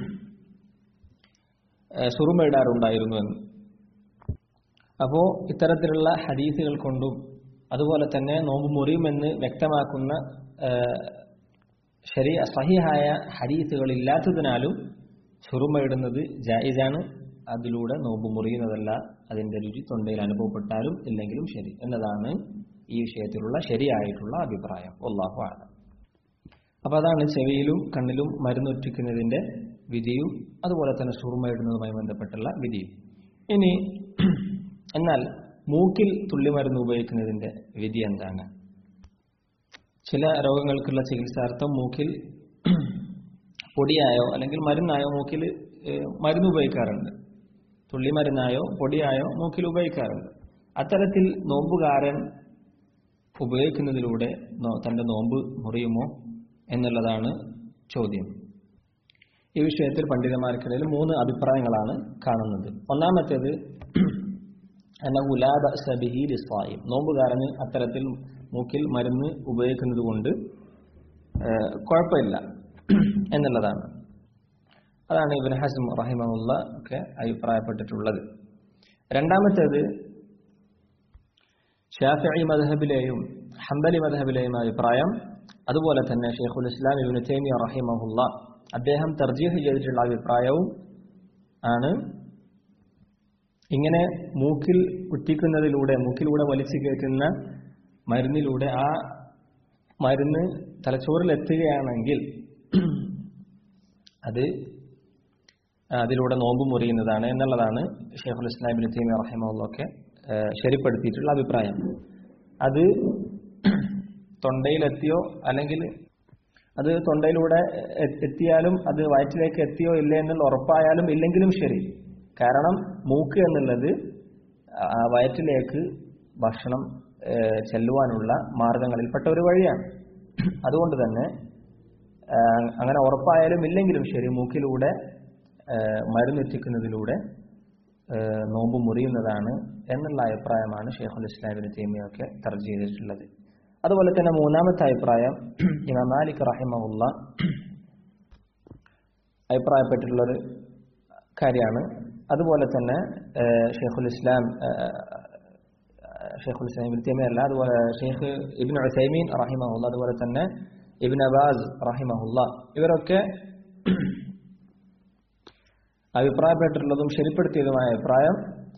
ഏഹ്, സുറുമയിടാറുണ്ടായിരുന്നു എന്ന് അപ്പോ ഇത്തരത്തിലുള്ള ഹദീസുകൾ കൊണ്ടും അതുപോലെ തന്നെ നോമ്പ് മുറിയുമെന്ന് വ്യക്തമാക്കുന്ന ഏഹ്, ശരി സഹിഹായ ഹദീസുകൾ ഇല്ലാത്തതിനാലും ചുറുമയിടുന്നത് ജായിസാണ് അതിലൂടെ നോമ്പ് മുറിയുന്നതല്ല അതിന്റെ രുചി തൊണ്ടയിൽ അനുഭവപ്പെട്ടാലും ഇല്ലെങ്കിലും ശരി എന്നതാണ് ഈ വിഷയത്തിലുള്ള ശരിയായിട്ടുള്ള അഭിപ്രായം ഒല്ലാഹു ആലം അപ്പൊ അതാണ് ചെവിയിലും കണ്ണിലും മരുന്നൊറ്റിക്കുന്നതിന്റെ വിധിയും അതുപോലെ തന്നെ സുറുമയിടുന്നതുമായി ബന്ധപ്പെട്ടുള്ള വിധിയും ഇനി എന്നാൽ മൂക്കിൽ തുള്ളിമരുന്ന് ഉപയോഗിക്കുന്നതിന്റെ വിധി എന്താണ് ചില രോഗങ്ങൾക്കുള്ള ചികിത്സാർത്ഥം മൂക്കിൽ പൊടിയായോ അല്ലെങ്കിൽ മരുന്നായോ മൂക്കിൽ ഏഹ്, മരുന്ന് ഉപയോഗിക്കാറുണ്ട് തുള്ളിമരുന്നായോ പൊടിയായോ മൂക്കിൽ ഉപയോഗിക്കാറുണ്ട് അത്തരത്തിൽ നോമ്പുകാരൻ ഉപയോഗിക്കുന്നതിലൂടെ നോ- തന്റെ നോമ്പ് മുറിയുമോ എന്നുള്ളതാണ് ചോദ്യം ഈ വിഷയത്തിൽ പണ്ഡിതന്മാർക്കിടയിൽ മൂന്ന് അഭിപ്രായങ്ങളാണ് കാണുന്നത് ഒന്നാമത്തേത് അന്നഹു ലാ ബഅസ ബിഹി ലിസ്വായിം നോമ്പുകാരന് അത്തരത്തിൽ മൂക്കിൽ മരുന്ന് ഉപയോഗിക്കുന്നത് കൊണ്ട് ഏഹ്, കുഴപ്പമില്ല എന്നുള്ളതാണ് അതാണ് ഇബിൻ ഹസം റഹിമഹുല്ല ഒക്കെ അഭിപ്രായപ്പെട്ടിട്ടുള്ളത് രണ്ടാമത്തേത് ഷാഫി മദ്ഹബിലെയും ഹംബലി മദ്ഹബിലെയും അഭിപ്രായം അതുപോലെ തന്നെ ഷെയ്ഖുൽ ഇസ്ലാം ഇബിൻ തൈമിയ റഹിമഹുല്ല അദ്ദേഹം തർജീഹ് ചെയ്തിട്ടുള്ള അഭിപ്രായവും ആണ് ഇങ്ങനെ മൂക്കിൽ കുറ്റിക്കുന്നതിലൂടെ മൂക്കിലൂടെ വലിച്ചു കയറ്റുന്ന മരുന്നിലൂടെ ആ മരുന്ന് തലച്ചോറിൽ എത്തുകയാണെങ്കിൽ അത് അതിലൂടെ നോമ്പ് മുറിയുന്നതാണ് എന്നുള്ളതാണ് ഷെയ്ഖുൽ ഇസ്ലാം ഇബ്നു തൈമിയ റഹിമഹുല്ലൊക്കെ ശരിപ്പെടുത്തിയിട്ടുള്ള അഭിപ്രായം അത് തൊണ്ടയിലെത്തിയോ അല്ലെങ്കിൽ അത് തൊണ്ടയിലൂടെ എ- എത്തിയാലും അത് വയറ്റിലേക്ക് എത്തിയോ ഇല്ലേ എന്നുള്ള ഉറപ്പായാലും ഇല്ലെങ്കിലും ശരി കാരണം മൂക്ക് എന്നുള്ളത് ആ വയറ്റിലേക്ക് ഭക്ഷണം ഏഹ്, ചെല്ലുവാനുള്ള മാർഗങ്ങളിൽപ്പെട്ട ഒരു വഴിയാണ് അതുകൊണ്ട് തന്നെ ആഹ്, അങ്ങനെ ഉറപ്പായാലും ഇല്ലെങ്കിലും ശരി മൂക്കിലൂടെ ആഹ്, മരുന്നെത്തിക്കുന്നതിലൂടെ ആഹ്, നോമ്പ് മുറിയുന്നതാണ് എന്നുള്ള അഭിപ്രായമാണ് ഷെയ്ഖുൽ ഇസ്ലാമിന് തേമിയൊക്കെ തർജ് ചെയ്തിട്ടുള്ളത് അതുപോലെ തന്നെ മൂന്നാമത്തെ അഭിപ്രായം ഇമാം മാലിക് റഹിമഹുല്ല അഭിപ്രായപ്പെട്ടിട്ടുള്ളൊരു കാര്യമാണ് അതുപോലെ തന്നെ ആഹ്, ഷെയ്ഖുൽ ഇസ്ലാം ആഹ്, ഷെയ്ഖുൽ ഇസ്ലാം ഇബ്നു തൈമിയ അല്ല അതുപോലെ ഷെയ്ഖ് ഇബ്നു ഉസൈമീൻ റഹിമഹുല്ല അതുപോലെ തന്നെ ഇബിൻ അബാസ് റഹിമഹുല്ല ഇവരൊക്കെ അഭിപ്രായപ്പെട്ടിട്ടുള്ളതും ശരിപ്പെടുത്തിയതുമായ അഭിപ്രായം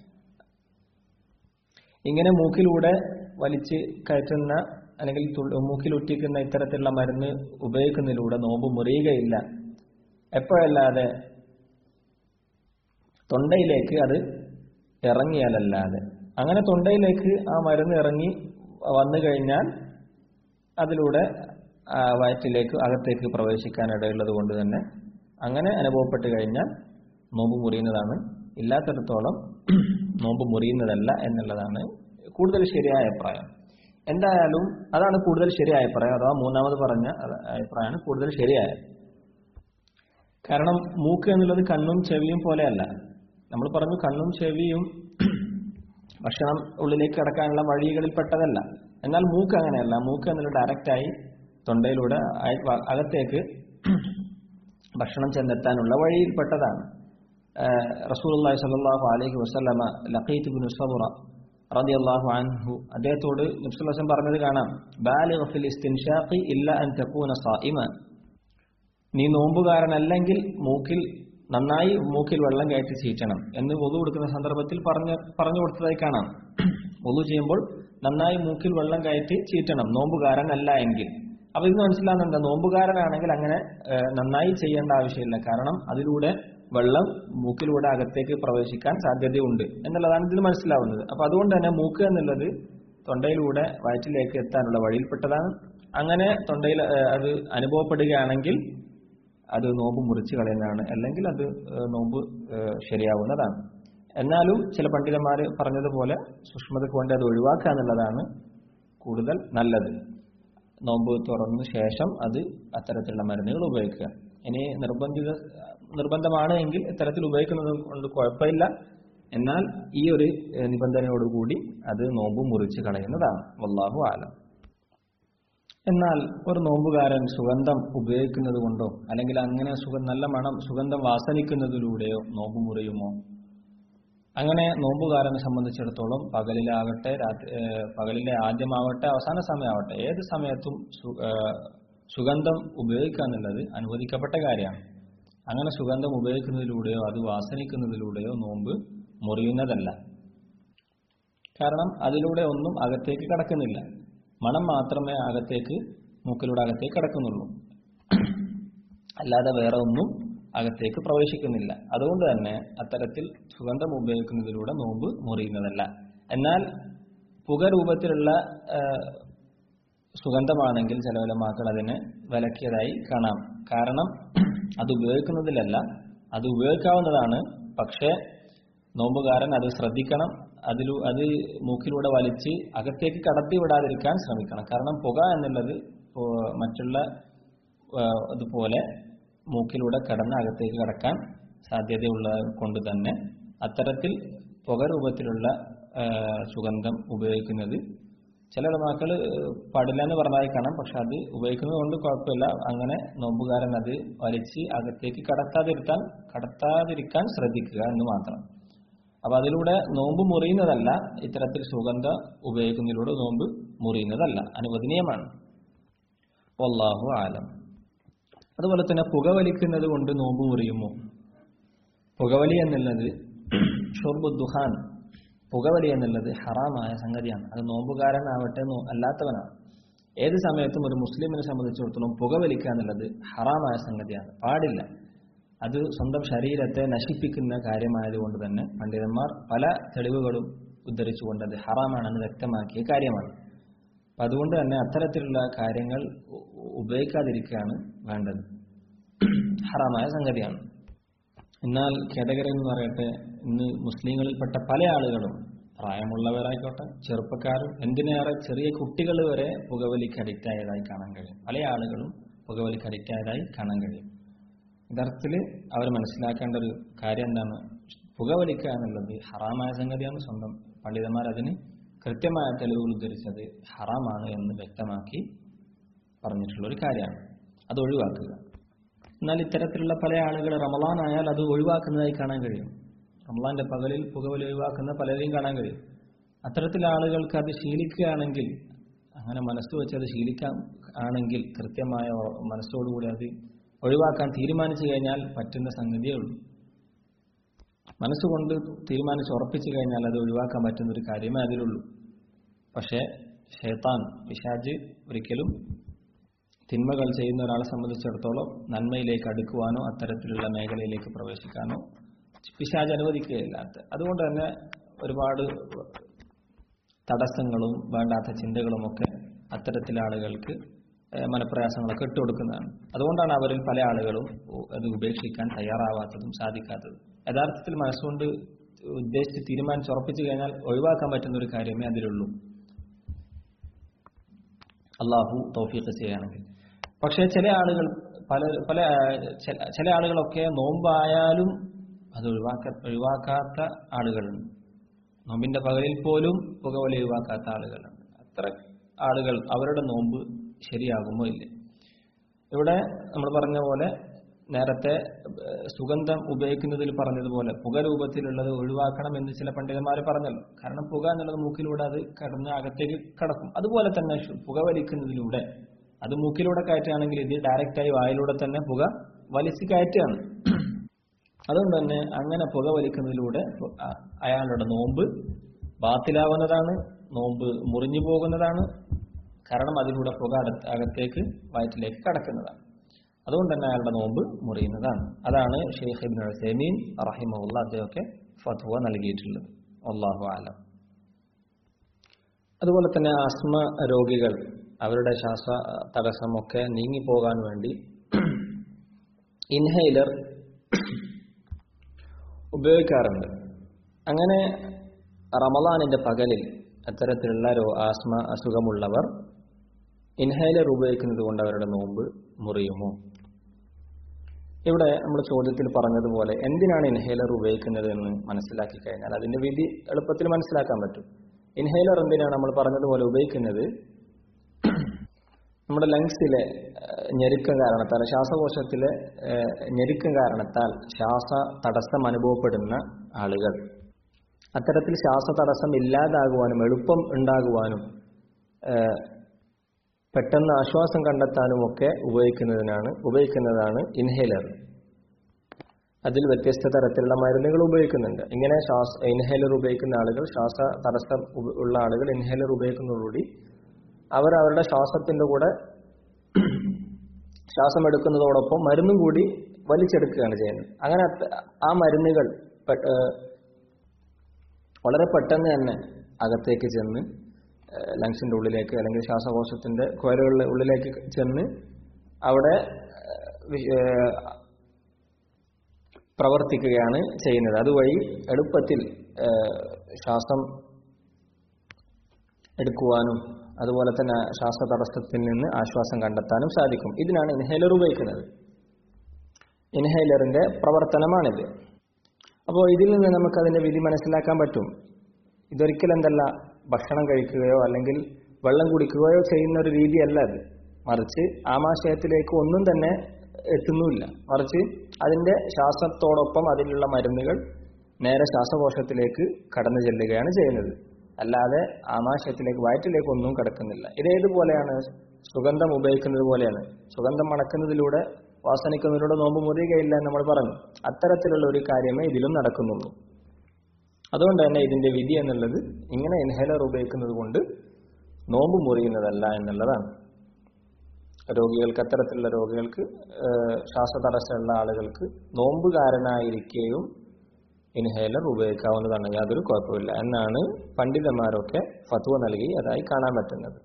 ഇങ്ങനെ മൂക്കിലൂടെ വലിച്ച് കയറ്റുന്ന അല്ലെങ്കിൽ മൂക്കിൽ ഒറ്റിക്കുന്ന ഇത്തരത്തിലുള്ള മരുന്ന് ഉപയോഗിക്കുന്നതിലൂടെ നോമ്പ് മുറിയുകയില്ല എപ്പോഴല്ലാതെ തൊണ്ടയിലേക്ക് അത് ഇറങ്ങിയാലല്ലാതെ അങ്ങനെ തൊണ്ടയിലേക്ക് ആ മരുന്ന് ഇറങ്ങി വന്നു കഴിഞ്ഞാൽ അതിലൂടെ വയറ്റിലേക്ക് അകത്തേക്ക് പ്രവേശിക്കാനിടയുള്ളത് കൊണ്ട് തന്നെ അങ്ങനെ അനുഭവപ്പെട്ട് കഴിഞ്ഞാൽ നോമ്പ് മുറിയുന്നതാണ് ഇല്ലാത്തിടത്തോളം നോമ്പ് മുറിയുന്നതല്ല എന്നുള്ളതാണ് കൂടുതൽ ശരിയായ അഭിപ്രായം എന്തായാലും അതാണ് കൂടുതൽ ശരിയായ അഭിപ്രായം അഥവാ മൂന്നാമത് പറഞ്ഞ അഭിപ്രായമാണ് കൂടുതൽ ശരിയായ കാരണം മൂക്ക് എന്നുള്ളത് കണ്ണും ചെവിയും പോലെയല്ല നമ്മൾ പറഞ്ഞു കണ്ണും ചെവിയും ഭക്ഷണം ഉള്ളിലേക്ക് കടക്കാനുള്ള വഴികളിൽ പെട്ടതല്ല എന്നാൽ മൂക്ക് അങ്ങനെയല്ല മൂക്ക് എന്നുള്ളത് ഡയറക്റ്റായി തൊണ്ടയിലൂടെ അകത്തേക്ക് ഭക്ഷണം ചെന്നെത്താനുള്ള വഴിയിൽപ്പെട്ടതാണ് റസൂലുള്ളാഹി സ്വല്ലല്ലാഹു അലൈഹി വസല്ലമ ലഖീത്ത് ഇബ്നു സബറ റളിയല്ലാഹു അൻഹു അദ്ദേഹത്തോട് നബി സല്ലല്ലാഹു പറഞ്ഞത് കാണാം ബാലിഗ് ഫിൽ ഇസ്തിൻഷാഖി ഇല്ല അൻ തകൂന സായിമ നീ നോമ്പുകാരനല്ലെങ്കിൽ മൂക്കിൽ നന്നായി മൂക്കിൽ വെള്ളം കയറ്റി ചീറ്റണം എന്ന് ഒതു കൊടുക്കുന്ന സന്ദർഭത്തിൽ പറഞ്ഞു പറഞ്ഞു കൊടുത്തതായി കാണാം ഒതു ചെയ്യുമ്പോൾ നന്നായി മൂക്കിൽ വെള്ളം കയറ്റി ചീറ്റണം നോമ്പുകാരനല്ല എങ്കിൽ അപ്പൊ ഇത് മനസ്സിലാകുന്നുണ്ട് നോമ്പുകാരനാണെങ്കിൽ അങ്ങനെ നന്നായി ചെയ്യേണ്ട ആവശ്യമില്ല കാരണം അതിലൂടെ വെള്ളം മൂക്കിലൂടെ അകത്തേക്ക് പ്രവേശിക്കാൻ സാധ്യതയുണ്ട് എന്നുള്ളതാണ് ഇതിൽ മനസ്സിലാവുന്നത് അപ്പൊ അതുകൊണ്ട് തന്നെ മൂക്ക് എന്നുള്ളത് തൊണ്ടയിലൂടെ വയറ്റിലേക്ക് എത്താനുള്ള വഴിയിൽപ്പെട്ടതാണ് അങ്ങനെ തൊണ്ടയിൽ അത് അനുഭവപ്പെടുകയാണെങ്കിൽ അത് നോമ്പ് മുറിച്ച് കളയുന്നതാണ് അല്ലെങ്കിൽ അത് നോമ്പ് ശരിയാവുന്നതാണ് എന്നാലും ചില പണ്ഡിതന്മാർ പറഞ്ഞതുപോലെ സൂക്ഷ്മതയ്ക്ക് വേണ്ടി അത് ഒഴിവാക്കുക എന്നുള്ളതാണ് കൂടുതൽ നല്ലത് നോമ്പ് തുറന്ന ശേഷം അത് അത്തരത്തിലുള്ള മരുന്നുകൾ ഉപയോഗിക്കുക ഇനി നിർബന്ധിത നിർബന്ധമാണ് എങ്കിൽ ഇത്തരത്തിൽ ഉപയോഗിക്കുന്നത് കൊണ്ട് കുഴപ്പമില്ല എന്നാൽ ഈ ഒരു നിബന്ധനയോടുകൂടി അത് നോമ്പ് മുറിച്ച് കളയുന്നതാണ് വല്ലാഹു ആലം എന്നാൽ ഒരു നോമ്പുകാരൻ സുഗന്ധം ഉപയോഗിക്കുന്നത് കൊണ്ടോ അല്ലെങ്കിൽ അങ്ങനെ സുഗ നല്ല മണം സുഗന്ധം വാസനിക്കുന്നതിലൂടെയോ നോമ്പ് മുറിയുമോ അങ്ങനെ നോമ്പുകാരനെ സംബന്ധിച്ചിടത്തോളം പകലിലാകട്ടെ രാത്രി പകലിലെ ആദ്യമാവട്ടെ അവസാന സമയമാവട്ടെ ഏത് സമയത്തും സുഗന്ധം ഉപയോഗിക്കുക എന്നുള്ളത് അനുവദിക്കപ്പെട്ട കാര്യമാണ് അങ്ങനെ സുഗന്ധം ഉപയോഗിക്കുന്നതിലൂടെയോ അത് വാസനിക്കുന്നതിലൂടെയോ നോമ്പ് മുറിയുന്നതല്ല കാരണം അതിലൂടെ ഒന്നും അകത്തേക്ക് കടക്കുന്നില്ല മണം മാത്രമേ അകത്തേക്ക് മൂക്കിലൂടെ അകത്തേക്ക് കടക്കുന്നുള്ളൂ അല്ലാതെ വേറെ ഒന്നും അകത്തേക്ക് പ്രവേശിക്കുന്നില്ല അതുകൊണ്ട് തന്നെ അത്തരത്തിൽ സുഗന്ധം ഉപയോഗിക്കുന്നതിലൂടെ നോമ്പ് മുറിയുന്നതല്ല എന്നാൽ പുക രൂപത്തിലുള്ള സുഗന്ധമാണെങ്കിൽ ചില ഉലമാക്കൾ അതിനെ വിലക്കിയതായി കാണാം കാരണം അത് ഉപയോഗിക്കുന്നതിലല്ല അത് ഉപയോഗിക്കാവുന്നതാണ് പക്ഷേ നോമ്പുകാരൻ അത് ശ്രദ്ധിക്കണം അതിലൂ അത് മൂക്കിലൂടെ വലിച്ച് അകത്തേക്ക് കടത്തി വിടാതിരിക്കാൻ ശ്രമിക്കണം കാരണം പുക എന്നുള്ളത് മറ്റുള്ള അതുപോലെ മൂക്കിലൂടെ കടന്ന് അകത്തേക്ക് കടക്കാൻ സാധ്യതയുള്ളത് കൊണ്ട് തന്നെ അത്തരത്തിൽ പുക രൂപത്തിലുള്ള സുഗന്ധം ഉപയോഗിക്കുന്നത് ചില ഉടമാക്കൾ പാടില്ല എന്ന് പറഞ്ഞതായി കാണാം പക്ഷെ അത് ഉപയോഗിക്കുന്നത് കൊണ്ട് കുഴപ്പമില്ല അങ്ങനെ നോമ്പുകാരൻ അത് വലിച്ച് അകത്തേക്ക് കടത്താതിരുത്താൻ കടത്താതിരിക്കാൻ ശ്രദ്ധിക്കുക എന്ന് മാത്രം അപ്പൊ അതിലൂടെ നോമ്പ് മുറിയുന്നതല്ല ഇത്തരത്തിൽ സുഗന്ധ ഉപയോഗിക്കുന്നതിലൂടെ നോമ്പ് മുറിയുന്നതല്ല അനുവദനീയമാണ് വല്ലാഹു ആലം അതുപോലെ തന്നെ പുകവലിക്കുന്നത് കൊണ്ട് നോമ്പ് മുറിയുമോ പുകവലി എന്നുള്ളത് ഷുർബു ദുഹാൻ പുകവലി എന്നുള്ളത് ഹറാമായ സംഗതിയാണ് അത് നോമ്പുകാരനാവട്ടെ അല്ലാത്തവനാണ് ഏത് സമയത്തും ഒരു മുസ്ലിമിനെ സംബന്ധിച്ചിടത്തോളം പുകവലിക്കുക എന്നുള്ളത് ഹറാമായ സംഗതിയാണ് പാടില്ല അത് സ്വന്തം ശരീരത്തെ നശിപ്പിക്കുന്ന കാര്യമായതുകൊണ്ട് തന്നെ പണ്ഡിതന്മാർ പല തെളിവുകളും ഉദ്ധരിച്ചുകൊണ്ട് അത് ഹറാമാണെന്ന് വ്യക്തമാക്കിയ കാര്യമാണ് അപ്പം അതുകൊണ്ട് തന്നെ അത്തരത്തിലുള്ള കാര്യങ്ങൾ ഉപയോഗിക്കാതിരിക്കുകയാണ് വേണ്ടത് ഹറാമായ സംഗതിയാണ് എന്നാൽ ഖേദകരം എന്ന് പറയട്ടെ ഇന്ന് മുസ്ലിങ്ങളിൽപ്പെട്ട പല ആളുകളും പ്രായമുള്ളവരായിക്കോട്ടെ ചെറുപ്പക്കാരും എന്തിനേറെ ചെറിയ കുട്ടികൾ വരെ പുകവലിക്ക് അഡിക്റ്റ് ആയതായി കാണാൻ കഴിയും പല ആളുകളും പുകവലിക്ക് അഡിക്റ്റ് ആയതായി കാണാൻ കഴിയും യഥാർത്ഥത്തിൽ അവർ മനസ്സിലാക്കേണ്ട ഒരു കാര്യം എന്താണ് പുകവലിക്കുക എന്നുള്ളത് ഹറാമായ സംഗതിയാണ് സ്വന്തം പണ്ഡിതന്മാർ അതിന് കൃത്യമായ തെളിവുകൾ ഉദ്ധരിച്ചത് ഹറാമാണ് എന്ന് വ്യക്തമാക്കി പറഞ്ഞിട്ടുള്ള ഒരു കാര്യമാണ് അത് ഒഴിവാക്കുക എന്നാൽ ഇത്തരത്തിലുള്ള പല ആളുകൾ റമലാൻ ആയാൽ അത് ഒഴിവാക്കുന്നതായി കാണാൻ കഴിയും റമലാന്റെ പകലിൽ പുകവലി ഒഴിവാക്കുന്ന പലരെയും കാണാൻ കഴിയും അത്തരത്തിലുള്ള ആളുകൾക്ക് അത് ശീലിക്കുകയാണെങ്കിൽ അങ്ങനെ മനസ്സ് വെച്ച് അത് ശീലിക്കാൻ ആണെങ്കിൽ കൃത്യമായ ഉറ- മനസ്സോടുകൂടി അത് ഒഴിവാക്കാൻ തീരുമാനിച്ചു കഴിഞ്ഞാൽ പറ്റുന്ന സംഗതിയേ ഉള്ളൂ മനസ്സുകൊണ്ട് തീരുമാനിച്ച് ഉറപ്പിച്ചു കഴിഞ്ഞാൽ അത് ഒഴിവാക്കാൻ പറ്റുന്ന ഒരു കാര്യമേ അതിലുള്ളൂ പക്ഷേ ഷേത്താൻ പിശാജ് ഒരിക്കലും തിന്മകൾ ചെയ്യുന്ന ഒരാളെ സംബന്ധിച്ചിടത്തോളം നന്മയിലേക്ക് അടുക്കുവാനോ അത്തരത്തിലുള്ള മേഖലയിലേക്ക് പ്രവേശിക്കാനോ പിശാജ് അനുവദിക്കുകയില്ല അത് അതുകൊണ്ട് തന്നെ ഒരുപാട് തടസ്സങ്ങളും വേണ്ടാത്ത ചിന്തകളുമൊക്കെ അത്തരത്തിലെ ആളുകൾക്ക് ഏഹ്, മനപ്രയാസങ്ങളൊക്കെ ഇട്ടുകൊടുക്കുന്നതാണ് അതുകൊണ്ടാണ് അവരിൽ പല ആളുകളും അത് ഉപേക്ഷിക്കാൻ തയ്യാറാവാത്തതും സാധിക്കാത്തതും യഥാർത്ഥത്തിൽ മനസ്സുകൊണ്ട് ഉദ്ദേശിച്ച് തീരുമാനിച്ച് ഉറപ്പിച്ചു കഴിഞ്ഞാൽ ഒഴിവാക്കാൻ പറ്റുന്ന ഒരു കാര്യമേ അതിലുള്ളൂ അള്ളാഹു തൗഫീഖ് ചെയ്യുകയാണെങ്കിൽ പക്ഷേ ചില ആളുകൾ പല പല ചില- ചില ആളുകളൊക്കെ നോമ്പായാലും അത് ഒഴിവാക്ക ഒഴിവാക്കാത്ത ആളുകളുണ്ട് നോമ്പിന്റെ പകലിൽ പോലും പുകവലി ഒഴിവാക്കാത്ത ആളുകളുണ്ട് അത്ര ആളുകൾ അവരുടെ നോമ്പ് ശരിയാകുമോ ഇല്ലേ ഇവിടെ നമ്മൾ പറഞ്ഞ പോലെ നേരത്തെ ഏഹ്, സുഗന്ധം ഉപയോഗിക്കുന്നതിൽ പറഞ്ഞതുപോലെ പുക രൂപത്തിലുള്ളത് ഒഴിവാക്കണം എന്ന് ചില പണ്ഡിതന്മാർ പറഞ്ഞല്ലോ കാരണം പുക എന്നുള്ളത് മൂക്കിലൂടെ അത് കടന്ന് അകത്തേക്ക് കടക്കും അതുപോലെ തന്നെ ശു- പുക വലിക്കുന്നതിലൂടെ അത് മൂക്കിലൂടെ കയറ്റുകയാണെങ്കിൽ ഇത് ഡയറക്റ്റായി വായിലൂടെ തന്നെ പുക വലിച്ച് കയറ്റുകയാണ് അതുകൊണ്ട് തന്നെ അങ്ങനെ പുക വലിക്കുന്നതിലൂടെ അ- അയാളുടെ നോമ്പ് ബാത്തിലാവുന്നതാണ് നോമ്പ് മുറിഞ്ഞു പോകുന്നതാണ് കാരണം അതിലൂടെ പുക അടുത്ത് അകത്തേക്ക് വയറ്റിലേക്ക് കടക്കുന്നതാണ് അതുകൊണ്ട് തന്നെ അയാളുടെ നോമ്പ് മുറിയുന്നതാണ് അതാണ് ഷെയ്ഖ് ഇബ്നു ഉസൈമീൻ റഹിമഹുല്ല അദ്ദേഹമൊക്കെ ഫത്വ നൽകിയിട്ടുള്ളത് അള്ളാഹു ആലം അതുപോലെ തന്നെ ആസ്മ രോഗികൾ അവരുടെ ശ്വാസ തടസ്സമൊക്കെ നീങ്ങിപ്പോകാൻ വേണ്ടി ഇൻഹൈലർ ഉപയോഗിക്കാറുണ്ട് അങ്ങനെ റമദാനിന്റെ പകലിൽ അത്തരത്തിലുള്ള രോ ആസ്മ അസുഖമുള്ളവർ ഇൻഹൈലർ ഉപയോഗിക്കുന്നത് കൊണ്ട് അവരുടെ നോമ്പ് മുറിയുമോ ഇവിടെ നമ്മൾ ചോദ്യത്തിൽ പറഞ്ഞതുപോലെ എന്തിനാണ് ഇൻഹേലർ ഉപയോഗിക്കുന്നത് എന്ന് മനസ്സിലാക്കി കഴിഞ്ഞാൽ അതിന്റെ വിധി എളുപ്പത്തിൽ മനസ്സിലാക്കാൻ പറ്റും ഇൻഹേലർ എന്തിനാണ് നമ്മൾ പറഞ്ഞതുപോലെ ഉപയോഗിക്കുന്നത് നമ്മുടെ ലങ്സിലെ ഏഹ്, ഞെരുക്കം കാരണത്താൽ ശ്വാസകോശത്തിലെ ഏഹ്, ഞെരുക്കം കാരണത്താൽ ശ്വാസ തടസ്സം അനുഭവപ്പെടുന്ന ആളുകൾ അത്തരത്തിൽ ശ്വാസ തടസ്സം ഇല്ലാതാകുവാനും എളുപ്പം ഉണ്ടാകുവാനും ഏഹ്, പെട്ടെന്ന് ആശ്വാസം കണ്ടെത്താനും ഒക്കെ ഉപയോഗിക്കുന്നതിനാണ് ഉപയോഗിക്കുന്നതാണ് ഇൻഹേലർ അതിൽ വ്യത്യസ്ത തരത്തിലുള്ള മരുന്നുകൾ ഉപയോഗിക്കുന്നുണ്ട് ഇങ്ങനെ ശ്വാസ ഇൻഹേലർ ഉപയോഗിക്കുന്ന ആളുകൾ ശ്വാസ തടസ്സം ഉപ- ഉള്ള ആളുകൾ ഇൻഹേലർ ഉപയോഗിക്കുന്നതോടുകൂടി അവർ അവരുടെ ശ്വാസത്തിന്റെ കൂടെ ശ്വാസം എടുക്കുന്നതോടൊപ്പം മരുന്നും കൂടി വലിച്ചെടുക്കുകയാണ് ചെയ്യുന്നത് അങ്ങനെ അത് ആ മരുന്നുകൾ പെ- ഏഹ് വളരെ പെട്ടെന്ന് തന്നെ അകത്തേക്ക് ചെന്ന് ഏഹ് ലങ്സിന്റെ ഉള്ളിലേക്ക് അല്ലെങ്കിൽ ശ്വാസകോശത്തിന്റെ കുഴലുകളുടെ ഉള്ളിലേക്ക് ചെന്ന് അവിടെ ഏഹ് വി- ഏഹ് പ്രവർത്തിക്കുകയാണ് ചെയ്യുന്നത് അതുവഴി എളുപ്പത്തിൽ ഏഹ് ശ്വാസം എടുക്കുവാനും അതുപോലെ തന്നെ ശ്വാസതടസ്സത്തിൽ നിന്ന് ആശ്വാസം കണ്ടെത്താനും സാധിക്കും ഇതിനാണ് ഇൻഹേലർ ഉപയോഗിക്കുന്നത് ഇൻഹേലറിന്റെ പ്രവർത്തനമാണിത് അപ്പോൾ ഇതിൽ നിന്ന് നമുക്ക് അതിന്റെ വിധി മനസ്സിലാക്കാൻ പറ്റും ഇതൊരിക്കലും എന്തല്ല ഭക്ഷണം കഴിക്കുകയോ അല്ലെങ്കിൽ വെള്ളം കുടിക്കുകയോ ചെയ്യുന്ന ഒരു രീതിയല്ല അത് മറിച്ച് ആമാശയത്തിലേക്ക് ഒന്നും തന്നെ എത്തുന്നുമില്ല മറിച്ച് അതിന്റെ ശ്വാസത്തോടൊപ്പം അതിലുള്ള മരുന്നുകൾ നേരെ ശ്വാസകോശത്തിലേക്ക് കടന്നു ചെല്ലുകയാണ് ചെയ്യുന്നത് അല്ലാതെ ആമാശയത്തിലേക്ക് വയറ്റിലേക്ക് ഒന്നും കടക്കുന്നില്ല ഇതേതുപോലെയാണ് സുഗന്ധം ഉപയോഗിക്കുന്നത് പോലെയാണ് സുഗന്ധം മണക്കുന്നതിലൂടെ വാസനിക്കുന്നതിലൂടെ നോമ്പ് മുറിയുകയില്ല എന്ന് നമ്മൾ പറഞ്ഞു അത്തരത്തിലുള്ള ഒരു കാര്യമേ ഇതിലും നടക്കുന്നുള്ളൂ അതുകൊണ്ട് തന്നെ ഇതിന്റെ വിധി എന്നുള്ളത് ഇങ്ങനെ ഇൻഹേലർ ഉപയോഗിക്കുന്നത് കൊണ്ട് നോമ്പ് മുറിയുന്നതല്ല എന്നുള്ളതാണ് രോഗികൾക്ക് അത്തരത്തിലുള്ള രോഗികൾക്ക് ഏഹ്, ശ്വാസതടസ്സമുള്ള ആളുകൾക്ക് നോമ്പുകാരനായിരിക്കെയും ഇൻഹേലർ ഉപയോഗിക്കാവുന്നതാണ് യാതൊരു കുഴപ്പമില്ല എന്നാണ് പണ്ഡിതന്മാരൊക്കെ ഫത്വ നൽകി അതായി കാണാൻ പറ്റുന്നത്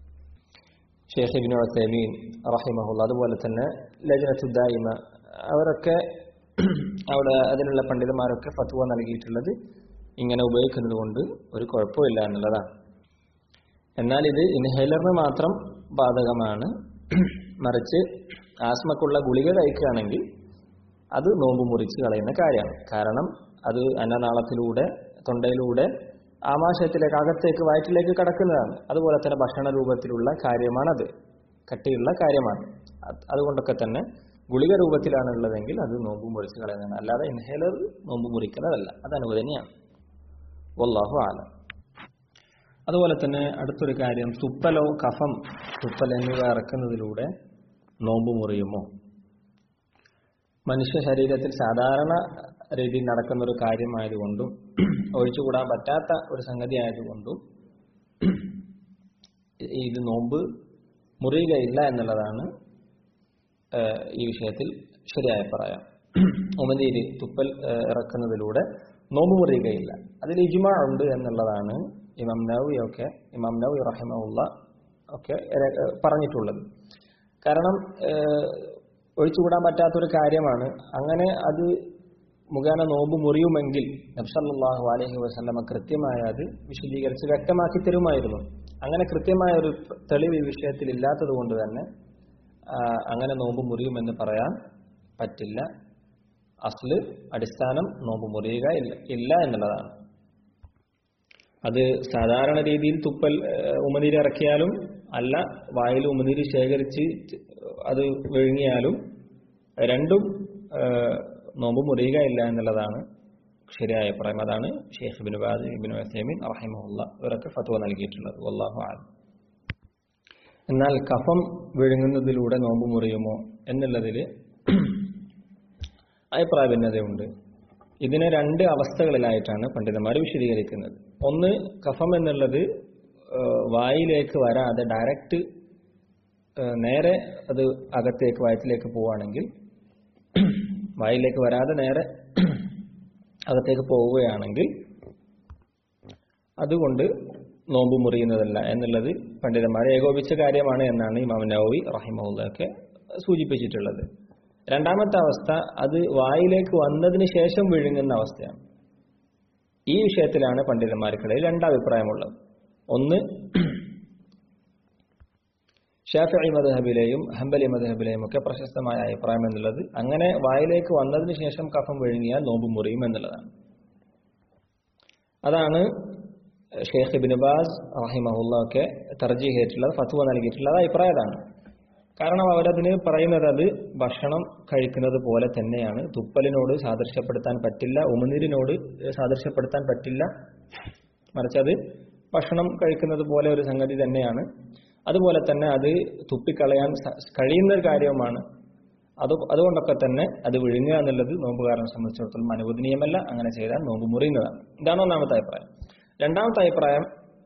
ഷേഖ് ഇബിൻ ഉസൈമീൻ റഹിമഹുല്ല അതുപോലെ തന്നെ ലജനത്തുദ്ദായിമ അവരൊക്കെ അവിടെ അതിനുള്ള പണ്ഡിതന്മാരൊക്കെ ഫത്വ നൽകിയിട്ടുള്ളത് ഇങ്ങനെ ഉപയോഗിക്കുന്നത് കൊണ്ട് ഒരു കുഴപ്പമില്ല എന്നുള്ളതാണ് എന്നാൽ ഇത് ഇൻഹേലറിന് മാത്രം ബാധകമാണ് മറിച്ച് ആസ്മക്കുള്ള ഗുളിക കഴിക്കുകയാണെങ്കിൽ അത് നോമ്പ് മുറിച്ച് കളയുന്ന കാര്യമാണ് കാരണം അത് അന്നനാളത്തിലൂടെ തൊണ്ടയിലൂടെ ആമാശയത്തിലേക്ക് അകത്തേക്ക് വയറ്റിലേക്ക് കടക്കുന്നതാണ് അതുപോലെ തന്നെ ഭക്ഷണ രൂപത്തിലുള്ള കാര്യമാണത് കട്ടിയുള്ള കാര്യമാണ് അത് അതുകൊണ്ടൊക്കെ തന്നെ ഗുളിക രൂപത്തിലാണ് ഉള്ളതെങ്കിൽ അത് നോമ്പ് മുറിച്ച് കളയുന്നതാണ് അല്ലാതെ ഇൻഹേലർ നോമ്പ് മുറിക്കുന്നതല്ല അത് അനുവദനീയാണ് വല്ലാഹു ആലം അതുപോലെ തന്നെ അടുത്തൊരു കാര്യം തുപ്പലോ കഫം തുപ്പൽ എന്നിവ ഇറക്കുന്നതിലൂടെ നോമ്പ് മുറിയുമോ മനുഷ്യ ശരീരത്തിൽ സാധാരണ രീതിയിൽ നടക്കുന്ന ഒരു കാര്യമായതുകൊണ്ടും ഒഴിച്ചുകൂടാൻ പറ്റാത്ത ഒരു സംഗതി ആയതുകൊണ്ടും ഇത് നോമ്പ് മുറിയുകയില്ല എന്നുള്ളതാണ് ഏഹ്, ഈ വിഷയത്തിൽ ശരിയായ പറയാം ഉമനീര് തുപ്പൽ ഏഹ്, ഇറക്കുന്നതിലൂടെ നോമ്പ് മുറിയുകയില്ല അതിൽ ഇജ്മാ ഉണ്ട് എന്നുള്ളതാണ് ഇമാം നവി ഒക്കെ ഇമാം നവി റഹിമുള്ള ഒക്കെ ഏഹ്, പറഞ്ഞിട്ടുള്ളത് കാരണം ഏഹ്, ഒഴിച്ചുകൂടാൻ പറ്റാത്തൊരു കാര്യമാണ് അങ്ങനെ അത് മുഖേന നോമ്പ് മുറിയുമെങ്കിൽ നബ്സല്ലാഹു അലഹി വസ്ലമ കൃത്യമായ അത് വിശദീകരിച്ച് വ്യക്തമാക്കി തരുമായിരുന്നു അങ്ങനെ കൃത്യമായ ഒരു തെളിവ് ഈ വിഷയത്തിൽ ഇല്ലാത്തത് കൊണ്ട് തന്നെ ആ, അങ്ങനെ നോമ്പ് മുറിയുമെന്ന് പറയാൻ പറ്റില്ല അസ്ല് അടിസ്ഥാനം നോമ്പ് മുറിയുക ഇല്ല ഇല്ല എന്നുള്ളതാണ് അത് സാധാരണ രീതിയിൽ തുപ്പൽ ഏഹ്, ഉമിനീര് ഇറക്കിയാലും അല്ല വായിൽ ഉമിനീര് ശേഖരിച്ച് അത് വിഴുങ്ങിയാലും രണ്ടും ഏഹ്, നോമ്പ് മുറിയുക ഇല്ല എന്നുള്ളതാണ് ശരിയായ അഭിപ്രായം അതാണ് ഷെയ്ഖ് ബിൻ ബാദ് ഇബിൻ വസൈമിൻ റഹിമുള്ള ഇവരൊക്കെ ഫത്വ നൽകിയിട്ടുള്ളത് വല്ലാഹു ആലം എന്നാൽ കഫം വിഴുങ്ങുന്നതിലൂടെ നോമ്പ് മുറിയുമോ എന്നുള്ളതിൽ അഭിപ്രായ ഭിന്നതയുണ്ട് ഇതിനെ രണ്ട് അവസ്ഥകളിലായിട്ടാണ് പണ്ഡിതന്മാർ വിശദീകരിക്കുന്നത് ഒന്ന് കഫം എന്നുള്ളത് ഏഹ്, വായിലേക്ക് വരാതെ ഡയറക്റ്റ് ഏഹ്, നേരെ അത് അകത്തേക്ക് വയറ്റിലേക്ക് പോവുകയാണെങ്കിൽ വായിലേക്ക് വരാതെ നേരെ അകത്തേക്ക് പോവുകയാണെങ്കിൽ അതുകൊണ്ട് നോമ്പ് മുറിയുന്നതല്ല എന്നുള്ളത് പണ്ഡിതന്മാർ ഏകോപിച്ച കാര്യമാണ് എന്നാണ് ഇമാം നവവി റഹിമുള്ളൊക്കെ സൂചിപ്പിച്ചിട്ടുള്ളത് രണ്ടാമത്തെ അവസ്ഥ അത് വായിലേക്ക് വന്നതിന് ശേഷം വിഴുങ്ങുന്ന അവസ്ഥയാണ് ഈ വിഷയത്തിലാണ് പണ്ഡിതന്മാർക്കിടയിൽ രണ്ടഭിപ്രായമുള്ളത് ഒന്ന് ഷാഫി മദഹബിലെയും ഹംബലി മദഹബിലെയും ഒക്കെ പ്രശസ്തമായ അഭിപ്രായം എന്നുള്ളത് അങ്ങനെ വായിലേക്ക് വന്നതിന് ശേഷം കഫം വിഴുങ്ങിയാൽ നോമ്പ് മുറിയും എന്നുള്ളതാണ് അതാണ് ഷെയ്ഖ് ഇബിൻ ബാസ് റഹിമഹുല്ല ഒക്കെ തർജീഹിട്ടുള്ളത് ഫത്വ നൽകിയിട്ടുള്ളത് അഭിപ്രായതാണ് കാരണം അവരതിന് പറയുന്നത് അത് ഭക്ഷണം കഴിക്കുന്നത് പോലെ തന്നെയാണ് തുപ്പലിനോട് സാദൃശ്യപ്പെടുത്താൻ പറ്റില്ല ഉമിനീരിനോട് സാദൃശ്യപ്പെടുത്താൻ പറ്റില്ല മറിച്ച് അത് ഭക്ഷണം കഴിക്കുന്നത് പോലെ ഒരു സംഗതി തന്നെയാണ് അതുപോലെ തന്നെ അത് തുപ്പിക്കളയാൻ സ- കഴിയുന്ന ഒരു കാര്യവുമാണ് അത് അതുകൊണ്ടൊക്കെ തന്നെ അത് വിഴുങ്ങുക എന്നുള്ളത് നോമ്പുകാരനെ സംബന്ധിച്ചിടത്തോളം അനുവദനീയമല്ല അങ്ങനെ ചെയ്താൽ നോമ്പ് മുറിയുന്നതാണ് ഇതാണ് ഒന്നാമത്തെ അഭിപ്രായം രണ്ടാമത്തെ അഭിപ്രായം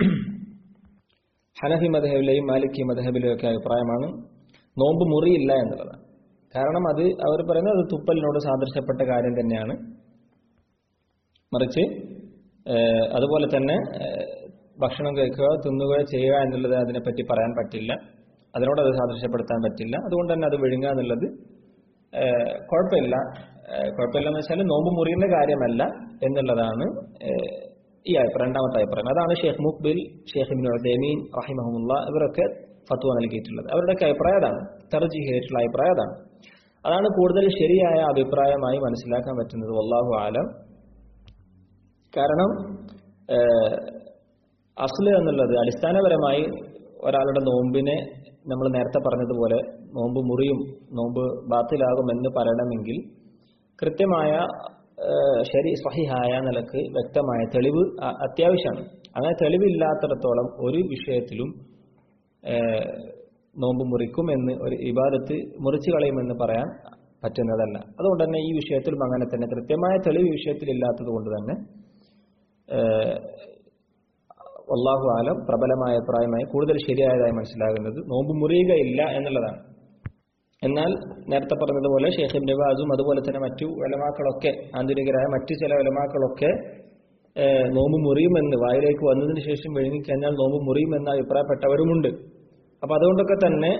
ഹനഫി മദഹബിലെയും മാലിക്കി മദഹബിലെയും ഒക്കെ അഭിപ്രായമാണ് നോമ്പ് മുറിയില്ല എന്നുള്ളതാണ് കാരണം അത് അവർ പറയുന്നത് അത് തുപ്പലിനോട് സാദൃശ്യപ്പെട്ട കാര്യം തന്നെയാണ് മറിച്ച് ഏഹ്, അതുപോലെ തന്നെ ഏഹ്, ഭക്ഷണം കഴിക്കുക തിന്നുകയോ ചെയ്യുക എന്നുള്ളത് അതിനെപ്പറ്റി പറയാൻ പറ്റില്ല അതിനോട് അത് സാദൃശ്യപ്പെടുത്താൻ പറ്റില്ല അതുകൊണ്ട് തന്നെ അത് വിഴുങ്ങുക എന്നുള്ളത് ഏഹ്, കുഴപ്പമില്ല ഏഹ്, കുഴപ്പമില്ല എന്ന് വെച്ചാൽ നോമ്പ് മുറിയുന്ന കാര്യമല്ല എന്നുള്ളതാണ് ഏഹ്, ഈ അഭിപ്രായം രണ്ടാമത്തെ അഭിപ്രായം അതാണ് ഷെയ്ഖ് മുഖ്ബിൽ ഷെയ്ഖ് ഇബ്നു ഉസൈമീൻ റഹിമഹമുല്ല ഇവരൊക്കെ ഫത്വ നൽകിയിട്ടുള്ളത് അവരുടെയൊക്കെ അഭിപ്രായം അതാണ് തർജിഹായിട്ടുള്ള അഭിപ്രായം അതാണ് അതാണ് കൂടുതൽ ശരിയായ അഭിപ്രായമായി മനസ്സിലാക്കാൻ പറ്റുന്നത് വല്ലാഹു ആലം കാരണം ഏഹ്, അസ്ല് എന്നുള്ളത് അടിസ്ഥാനപരമായി ഒരാളുടെ നോമ്പിനെ നമ്മൾ നേരത്തെ പറഞ്ഞതുപോലെ നോമ്പ് മുറിയും നോമ്പ് ബാത്തിലാകും എന്ന് പറയണമെങ്കിൽ കൃത്യമായ ഏഹ്, ശരി സ്വഹിഹായ നിലക്ക് വ്യക്തമായ തെളിവ് അ- അത്യാവശ്യമാണ് അങ്ങനെ തെളിവില്ലാത്തിടത്തോളം ഒരു വിഷയത്തിലും ഏഹ്, നോമ്പ് മുറിക്കും എന്ന് ഒരു ഇബാദത്ത് മുറിച്ചു കളയുമെന്ന് പറയാൻ പറ്റുന്നതല്ല അതുകൊണ്ട് തന്നെ ഈ വിഷയത്തിലും അങ്ങനെ തന്നെ കൃത്യമായ തെളിവ് ഈ വിഷയത്തിൽ ഇല്ലാത്തത് കൊണ്ട് തന്നെ ഏഹ്, വല്ലാഹു ആലം പ്രബലമായ അഭിപ്രായമായി കൂടുതൽ ശരിയായതായി മനസ്സിലാകുന്നത് നോമ്പ് മുറിയുകയില്ല എന്നുള്ളതാണ് എന്നാൽ നേരത്തെ പറഞ്ഞതുപോലെ ഷെയ്ഖ് ഇബ്നു ബാസും അതുപോലെ തന്നെ മറ്റു ഉലമാക്കളൊക്കെ ആന്തരികരായ മറ്റു ചില ഉലമാക്കളൊക്കെ ഏഹ്, നോമ്പ് മുറിയുമെന്ന് വായിലേക്ക് വന്നതിന് ശേഷം വിഴുങ്ങിക്കഴിഞ്ഞാൽ നോമ്പ് മുറിയുമെന്ന് അഭിപ്രായപ്പെട്ടവരുമുണ്ട് അപ്പൊ അതുകൊണ്ടൊക്കെ തന്നെ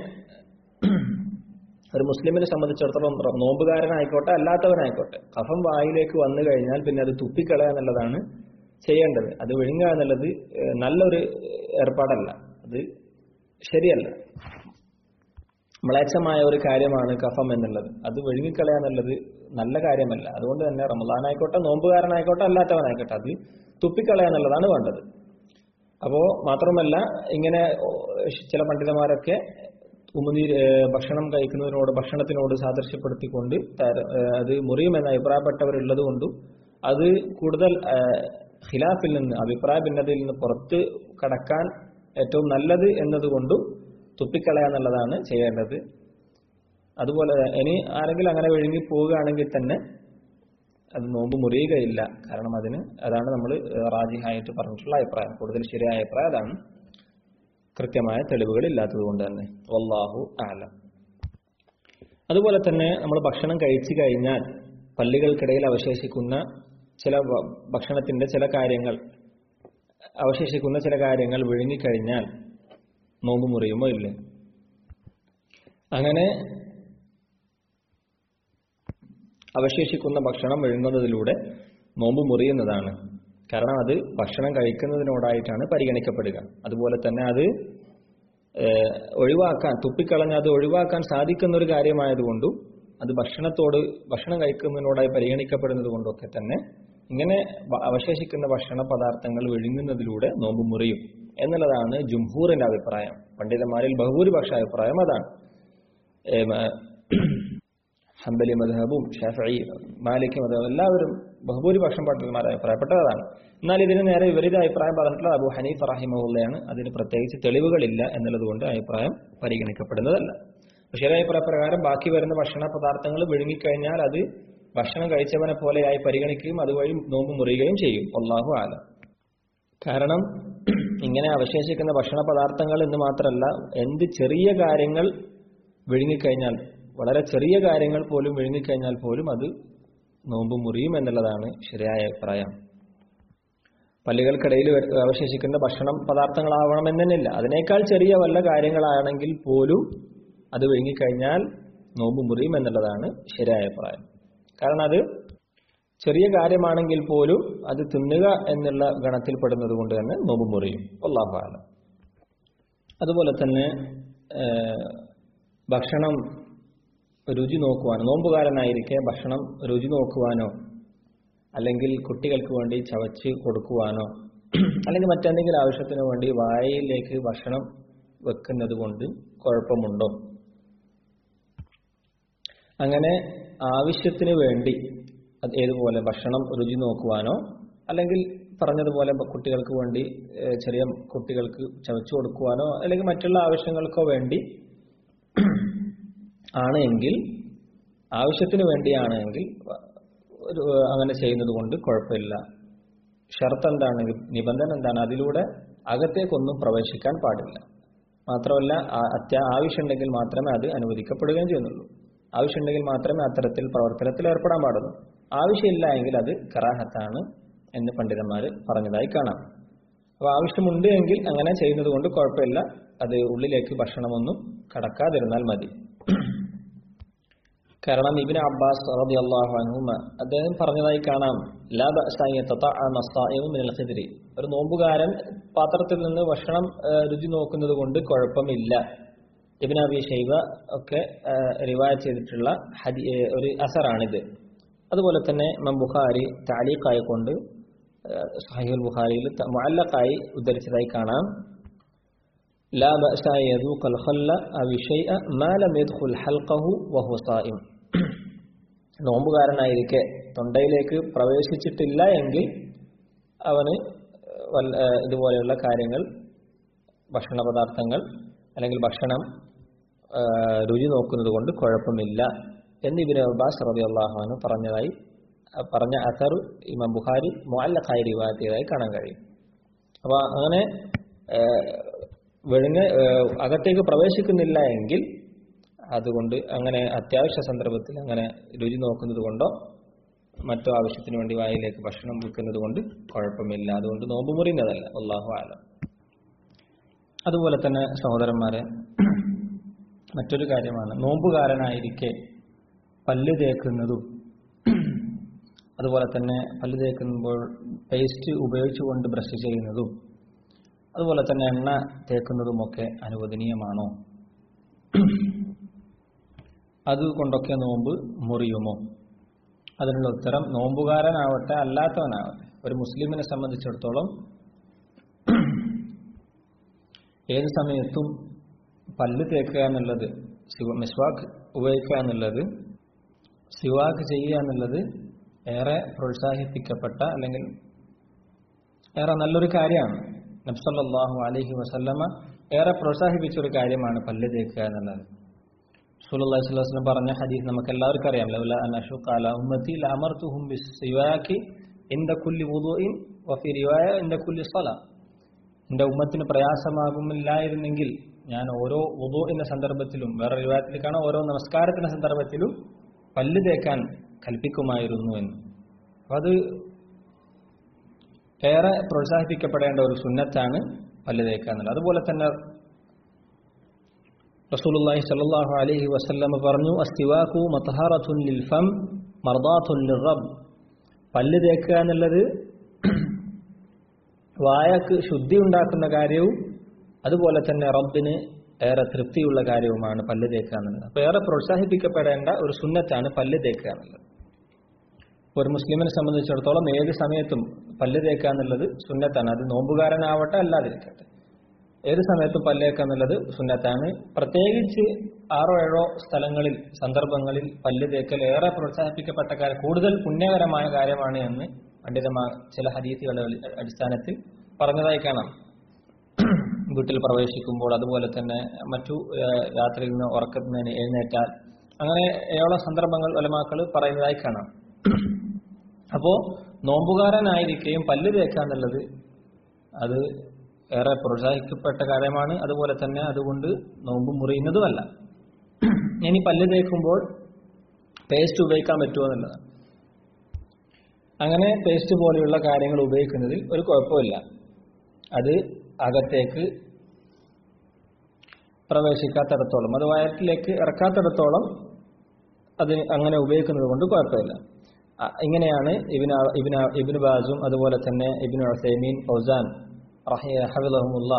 ഒരു മുസ്ലിമിനെ സംബന്ധിച്ചിടത്തോളം റ- നോമ്പുകാരനായിക്കോട്ടെ അല്ലാത്തവനായിക്കോട്ടെ കഫം വായിലേക്ക് വന്നു കഴിഞ്ഞാൽ പിന്നെ അത് തുപ്പിക്കളയുക എന്നുള്ളതാണ് ചെയ്യേണ്ടത് അത് വിഴുങ്ങുക എന്നുള്ളത് ഏഹ്, നല്ലൊരു ഏർപ്പാടല്ല അത് ശരിയല്ല മ്ലേച്ഛമായ ഒരു കാര്യമാണ് കഫം എന്നുള്ളത് അത് വിഴുങ്ങിക്കളയുക എന്നുള്ളത് നല്ല കാര്യമല്ല അതുകൊണ്ട് തന്നെ റമദാനായിക്കോട്ടെ നോമ്പുകാരനായിക്കോട്ടെ അല്ലാത്തവനായിക്കോട്ടെ അത് തുപ്പിക്കളയുക എന്നുള്ളതാണ് വേണ്ടത് അപ്പോ മാത്രമല്ല ഇങ്ങനെ ഓ, ചില പണ്ഡിതന്മാരൊക്കെ ഉമിനീര് ഏഹ്, ഭക്ഷണം കഴിക്കുന്നതിനോട് ഭക്ഷണത്തിനോട് സാദൃശ്യപ്പെടുത്തിക്കൊണ്ട് തര- ഏഹ്, അത് മുറിയുമെന്ന് അഭിപ്രായപ്പെട്ടവരുള്ളത് കൊണ്ടും അത് കൂടുതൽ ഏഹ്, ഖിലാഫിൽ നിന്ന് അഭിപ്രായ ഭിന്നതയിൽ നിന്ന് പുറത്ത് കടക്കാൻ ഏറ്റവും നല്ലത് എന്നതുകൊണ്ടും തുപ്പിക്കളയാന്നുള്ളതാണ് ചെയ്യേണ്ടത് അതുപോലെ ഇനി ആരെങ്കിലും അങ്ങനെ വിഴുങ്ങി പോവുകയാണെങ്കിൽ തന്നെ അത് നോമ്പ് മുറിയുകയില്ല കാരണം അതിന് അതാണ് നമ്മൾ റാജിഹായിട്ട് പറഞ്ഞിട്ടുള്ള അഭിപ്രായം കൂടുതൽ ശരിയായ അഭിപ്രായം അതാണ് കൃത്യമായ തെളിവുകൾ ഇല്ലാത്തത് കൊണ്ട് തന്നെ വല്ലാഹു ആലം അതുപോലെ തന്നെ നമ്മൾ ഭക്ഷണം കഴിച്ചു കഴിഞ്ഞാൽ പല്ലുകൾക്കിടയിൽ അവശേഷിക്കുന്ന ചില ഭ- ഭക്ഷണത്തിന്റെ ചില കാര്യങ്ങൾ അവശേഷിക്കുന്ന ചില കാര്യങ്ങൾ വിഴുങ്ങിക്കഴിഞ്ഞാൽ നോമ്പ് മുറിയുമോ ഇല്ലേ അങ്ങനെ അവശേഷിക്കുന്ന ഭക്ഷണം വിഴുങ്ങുന്നതിലൂടെ നോമ്പ് മുറിയുന്നതാണ് കാരണം അത് ഭക്ഷണം കഴിക്കുന്നതിനോടായിട്ടാണ് പരിഗണിക്കപ്പെടുക അതുപോലെ തന്നെ അത് ഏഹ്, ഒഴിവാക്കാൻ തുപ്പിക്കളഞ്ഞ് അത് ഒഴിവാക്കാൻ സാധിക്കുന്ന ഒരു കാര്യമായതുകൊണ്ടും അത് ഭക്ഷണത്തോട് ഭക്ഷണം കഴിക്കുന്നതിനോടായി പരിഗണിക്കപ്പെടുന്നത് കൊണ്ടൊക്കെ തന്നെ ഇങ്ങനെ വ- അവശേഷിക്കുന്ന ഭക്ഷണ പദാർത്ഥങ്ങൾ വിഴുങ്ങുന്നതിലൂടെ നോമ്പ് മുറിയും എന്നുള്ളതാണ് ജുംഹൂറിന്റെ അഭിപ്രായം പണ്ഡിതന്മാരിൽ ബഹുഭൂരിപക്ഷ അഭിപ്രായം അതാണ് ഏഹ്, മ- ഹംബലി മധബും ഷാഫി മാലിക് മധബ് എല്ലാവരും ബഹുഭൂരിപക്ഷം പണ്ഡിതന്മാരെ അഭിപ്രായപ്പെട്ടതാണ് എന്നാൽ ഇതിന് നേരെ വിപരീത അഭിപ്രായം പറഞ്ഞിട്ടുള്ള അബു ഹനീഫ് റഹിമുള്ളയാണ് അതിന് പ്രത്യേകിച്ച് തെളിവുകളില്ല എന്നുള്ളത് കൊണ്ട് അഭിപ്രായം പരിഗണിക്കപ്പെടുന്നതല്ല പക്ഷേ ഈ അഭിപ്രായ പ്രകാരം ബാക്കി വരുന്ന ഭക്ഷണ പദാർത്ഥങ്ങൾ വിഴുങ്ങിക്കഴിഞ്ഞാൽ അത് ഭക്ഷണം കഴിച്ചവനെ പോലെയായി പരിഗണിക്കുകയും അതുവഴി നോമ്പ് മുറിയുകയും ചെയ്യും അള്ളാഹു ആലം കാരണം ഇങ്ങനെ അവശേഷിക്കുന്ന ഭക്ഷണ പദാർത്ഥങ്ങൾ എന്ന് മാത്രമല്ല എന്ത് ചെറിയ കാര്യങ്ങൾ വിഴുങ്ങിക്കഴിഞ്ഞാൽ വളരെ ചെറിയ കാര്യങ്ങൾ പോലും വിഴുങ്ങിക്കഴിഞ്ഞാൽ പോലും അത് നോമ്പ് മുറിയും എന്നുള്ളതാണ് ശരിയായ അഭിപ്രായം പല്ലുകൾക്കിടയിൽ വര- അവശേഷിക്കുന്ന ഭക്ഷണം പദാർത്ഥങ്ങളാവണമെന്നില്ല അതിനേക്കാൾ ചെറിയ വല്ല കാര്യങ്ങളാണെങ്കിൽ പോലും അത് വിഴുങ്ങിക്കഴിഞ്ഞാൽ നോമ്പ് മുറിയും എന്നുള്ളതാണ് ശരിയായ അഭിപ്രായം കാരണം അത് ചെറിയ കാര്യമാണെങ്കിൽ പോലും അത് തിന്നുക എന്നുള്ള ഗണത്തിൽപ്പെടുന്നത് കൊണ്ട് തന്നെ നോമ്പ് മുറിയും അള്ളാഹു ആലം അതുപോലെ തന്നെ ഏഹ്, ഭക്ഷണം രുചി നോക്കുവാനോ നോമ്പുകാരനായിരിക്കെ ഭക്ഷണം രുചി നോക്കുവാനോ അല്ലെങ്കിൽ കുട്ടികൾക്ക് വേണ്ടി ചവച്ച് കൊടുക്കുവാനോ അല്ലെങ്കിൽ മറ്റെന്തെങ്കിലും ആവശ്യത്തിന് വേണ്ടി വായയിലേക്ക് ഭക്ഷണം വെക്കുന്നത് കൊണ്ട് കുഴപ്പമുണ്ടോ അങ്ങനെ ആവശ്യത്തിന് വേണ്ടി അത് ഏതുപോലെ ഭക്ഷണം രുചി നോക്കുവാനോ അല്ലെങ്കിൽ പറഞ്ഞതുപോലെ കുട്ടികൾക്ക് വേണ്ടി ഏഹ്, ചെറിയ കുട്ടികൾക്ക് ചവച്ചു കൊടുക്കുവാനോ അല്ലെങ്കിൽ മറ്റുള്ള ആവശ്യങ്ങൾക്കോ വേണ്ടി ആണ് എങ്കിൽ ആവശ്യത്തിന് വേണ്ടിയാണ് എങ്കിൽ ഒരു അങ്ങനെ ചെയ്യുന്നത് കൊണ്ട് കുഴപ്പമില്ല ഷർത്ത് എന്താണ് നിബന്ധന എന്താണ് അതിലൂടെ അകത്തേക്കൊന്നും പ്രവേശിക്കാൻ പാടില്ല മാത്രമല്ല ആ- അത്യാ ആവശ്യമുണ്ടെങ്കിൽ മാത്രമേ അത് അനുവദിക്കപ്പെടുകയും ചെയ്യുന്നുള്ളൂ ആവശ്യമുണ്ടെങ്കിൽ മാത്രമേ അത്തരത്തിൽ പ്രവർത്തനത്തിൽ ഏർപ്പെടാൻ പാടുള്ളൂ ആവശ്യമില്ല എങ്കിൽ അത് കറാഹത്താണ് എന്ന് പണ്ഡിതന്മാർ പറഞ്ഞതായി കാണാം അപ്പോൾ ആവശ്യമുണ്ട് എങ്കിൽ അങ്ങനെ ചെയ്യുന്നത് കൊണ്ട് കുഴപ്പമില്ല അത് ഉള്ളിലേക്ക് ഭക്ഷണമൊന്നും കടക്കാതിരുന്നാൽ മതി കാരണം ഇബിന് അബ്ബാസ് റബി അള്ളാഹു അൻഹുമ അദ്ദേഹം പറഞ്ഞതായി കാണാം ലാ ബഅസ അൻ യതതഅമ അസ്സായിമു മിനൽ ഖിദ്രി ഒരു നോമ്പുകാരൻ പാത്രത്തിൽ നിന്ന് ഭക്ഷണം ആ, രുചി നോക്കുന്നത് കൊണ്ട് കുഴപ്പമില്ല ഇബിൻ അബി ഷൈബ ഒക്കെ ആ, റിവായത്ത് ചെയ്തിട്ടുള്ള ഹദി ഏ, ഒരു അസറാണിത് അതുപോലെ തന്നെ ഇമാം ബുഖാരി താലീഖായി കൊണ്ട് സഹീൽ ബുഖാരിയിൽ മുഅല്ലഖായി ഉദ്ധരിച്ചതായി കാണാം لا بأس أن يذوق الخل أو الشيء ما لم يدخل حلقه وهو صائم നോമ്പുകാരനായിരിക്കെ തൊണ്ടയിലേക്ക് പ്രവേശിച്ചിട്ടില്ല എങ്കിൽ അവന് വല്ല- ഏഹ് ഇതുപോലെയുള്ള കാര്യങ്ങൾ ഭക്ഷണ പദാർത്ഥങ്ങൾ അല്ലെങ്കിൽ ഭക്ഷണം ഏഹ് രുചി നോക്കുന്നത് കൊണ്ട് കുഴപ്പമില്ല എന്ന് ഇബിന് അബ്ബാസ് റബി അള്ളാഹുന് പറഞ്ഞതായി അഹ് പറഞ്ഞ അസർ ഇമാം ബുഖാരി മുഅല്ലഖായി റിവായത്ത് ചെയ്തതായി കാണാൻ കഴിയും അപ്പൊ അങ്ങനെ ഏഹ്, വിഴുങ്ങ ഏഹ്, അകത്തേക്ക് പ്രവേശിക്കുന്നില്ല എങ്കിൽ അതുകൊണ്ട് അങ്ങനെ അത്യാവശ്യ സന്ദർഭത്തിൽ അങ്ങനെ രുചി നോക്കുന്നത് കൊണ്ടോ മറ്റോ ആവശ്യത്തിന് വേണ്ടി വായിലേക്ക് ഭക്ഷണം വെക്കുന്നത് കൊണ്ട് കുഴപ്പമില്ല അതുകൊണ്ട് നോമ്പ് മുറിയുന്നതല്ല അള്ളാഹു ആലം അതുപോലെ തന്നെ സഹോദരന്മാരെ മറ്റൊരു കാര്യമാണ് നോമ്പുകാരനായിരിക്കെ പല്ല് തേക്കുന്നതും അതുപോലെ തന്നെ പല്ല് തേക്കുമ്പോൾ പേസ്റ്റ് ഉപയോഗിച്ചുകൊണ്ട് ബ്രഷ് ചെയ്യുന്നതും അതുപോലെ തന്നെ എണ്ണ തേക്കുന്നതുമൊക്കെ അനുവദനീയമാണോ അതുകൊണ്ടൊക്കെ നോമ്പ് മുറിയുമോ അതിനുള്ള ഉത്തരം നോമ്പുകാരനാവട്ടെ അല്ലാത്തവനാവട്ടെ ഒരു മുസ്ലിമിനെ സംബന്ധിച്ചിടത്തോളം ഏത് സമയത്തും പല്ല് തേക്കുക എന്നുള്ളത് സിവ- മിസ്വാക്ക് ഉപയോഗിക്കുക എന്നുള്ളത് സിവാക്ക് ചെയ്യുക എന്നുള്ളത് ഏറെ പ്രോത്സാഹിപ്പിക്കപ്പെട്ട അല്ലെങ്കിൽ ഏറെ നല്ലൊരു കാര്യമാണ് നബ്സല്ലാഹു അലഹി വസല്ലമ ഏറെ പ്രോത്സാഹിപ്പിച്ച ഒരു കാര്യമാണ് പല്ല് തേക്കുക എന്നുള്ളത് സുലല്ലാഹി സ്വലം പറഞ്ഞ ഹദീസ് നമുക്ക് എല്ലാവർക്കും അറിയാം ലൗല അൻ അഷുഖ അല ഉമ്മത്തി ലഅമർതുഹും ബിസ്സിവാക്കി ഇൻദ കുല്ലി വുദൂഇൻ വഫി റിവായ ഇൻദ കുല്ലി സ്വല എൻ്റെ ഉമ്മത്തിന് പ്രയാസമാകുമില്ലായിരുന്നെങ്കിൽ ഞാൻ ഓരോ വുദൂഇന്റെ സന്ദർഭത്തിലും വേറെ റിവായത്തിൽ കാണാം ഓരോ നമസ്കാരത്തിന്റെ സന്ദർഭത്തിലും പല്ല് തേക്കാൻ കൽപ്പിക്കുമായിരുന്നു എന്ന് അപ്പൊ അത് ഏറെ പ്രോത്സാഹിപ്പിക്കപ്പെടേണ്ട ഒരു സുന്നത്താണ് പല്ല് തേക്കുക എന്നുള്ളത് അതുപോലെ തന്നെ റസൂലുള്ളാഹി സ്വല്ലല്ലാഹു അലൈഹി വസല്ലം പറഞ്ഞു അസ്തിവാഖു മത്ഹറത്തുൻ ലിൽ ഫം മർദാത്തുൻ ലിറബ് പല്ല് തേക്കുക എന്നുള്ളത് വായക്ക് ശുദ്ധി ഉണ്ടാക്കുന്ന കാര്യവും അതുപോലെ തന്നെ റബ്ബിന് ഏറെ തൃപ്തിയുള്ള കാര്യവുമാണ് പല്ല് തേക്കുക എന്നുള്ളത് അപ്പോൾ ഏറെ പ്രോത്സാഹിപ്പിക്കപ്പെടേണ്ട ഒരു സുന്നത്താണ് പല്ല് തേക്കുക എന്നുള്ളത് ഒരു മുസ്ലിമിനെ സംബന്ധിച്ചിടത്തോളം ഏത് സമയത്തും പല്ല് തേക്കുക എന്നുള്ളത് സുന്നത്താണ് അത് നോമ്പുകാരനാവട്ടെ അല്ലാതിരിക്കട്ടെ ഏത് സമയത്തും പല്ല് തേക്കുക എന്നുള്ളത് സുന്നത്താണ് പ്രത്യേകിച്ച് ആറോ ഏഴോ സ്ഥലങ്ങളിൽ സന്ദർഭങ്ങളിൽ പല്ല് തേക്കൽ ഏറെ പ്രോത്സാഹിപ്പിക്കപ്പെട്ട കാര്യം കൂടുതൽ പുണ്യകരമായ കാര്യമാണ് എന്ന് പണ്ഡിതമാർ ചില ഹദീസുകളുടെ അടിസ്ഥാനത്തിൽ പറഞ്ഞതായി കാണാം വീട്ടിൽ പ്രവേശിക്കുമ്പോൾ അതുപോലെ തന്നെ മറ്റു രാത്രിയിൽ നിന്ന് ഉറക്കത്തിൽ നിന്ന് എഴുന്നേറ്റാൽ അങ്ങനെ ഏഴോളം സന്ദർഭങ്ങൾ ഒലമാക്കൾ പറയുന്നതായി കാണാം അപ്പോ നോമ്പുകാരനായിരിക്കുകയും പല്ല് തേക്കുക എന്നുള്ളത് അത് ഏറെ പ്രോത്സാഹിക്കപ്പെട്ട കാര്യമാണ് അതുപോലെ തന്നെ അതുകൊണ്ട് നോമ്പ് മുറിയുന്നതുമല്ല ഇനി പല്ല് തേക്കുമ്പോൾ പേസ്റ്റ് ഉപയോഗിക്കാൻ പറ്റുമോ എന്നുള്ളതാണ് അങ്ങനെ പേസ്റ്റ് പോലെയുള്ള കാര്യങ്ങൾ ഉപയോഗിക്കുന്നതിൽ ഒരു കുഴപ്പമില്ല അത് അകത്തേക്ക് പ്രവേശിക്കാത്തിടത്തോളം അത് വയറ്റിലേക്ക് ഇറക്കാത്തിടത്തോളം അത് അങ്ങനെ ഉപയോഗിക്കുന്നത് കൊണ്ട് കുഴപ്പമില്ല ഇങ്ങനെയാണ് ഇബിന് ഇബിന് ഇബിന് ബാസും അതുപോലെ തന്നെ ഇബിന് ഹസൈമീൻ ഫൗസാൻ ഹഫിലഹമുല്ല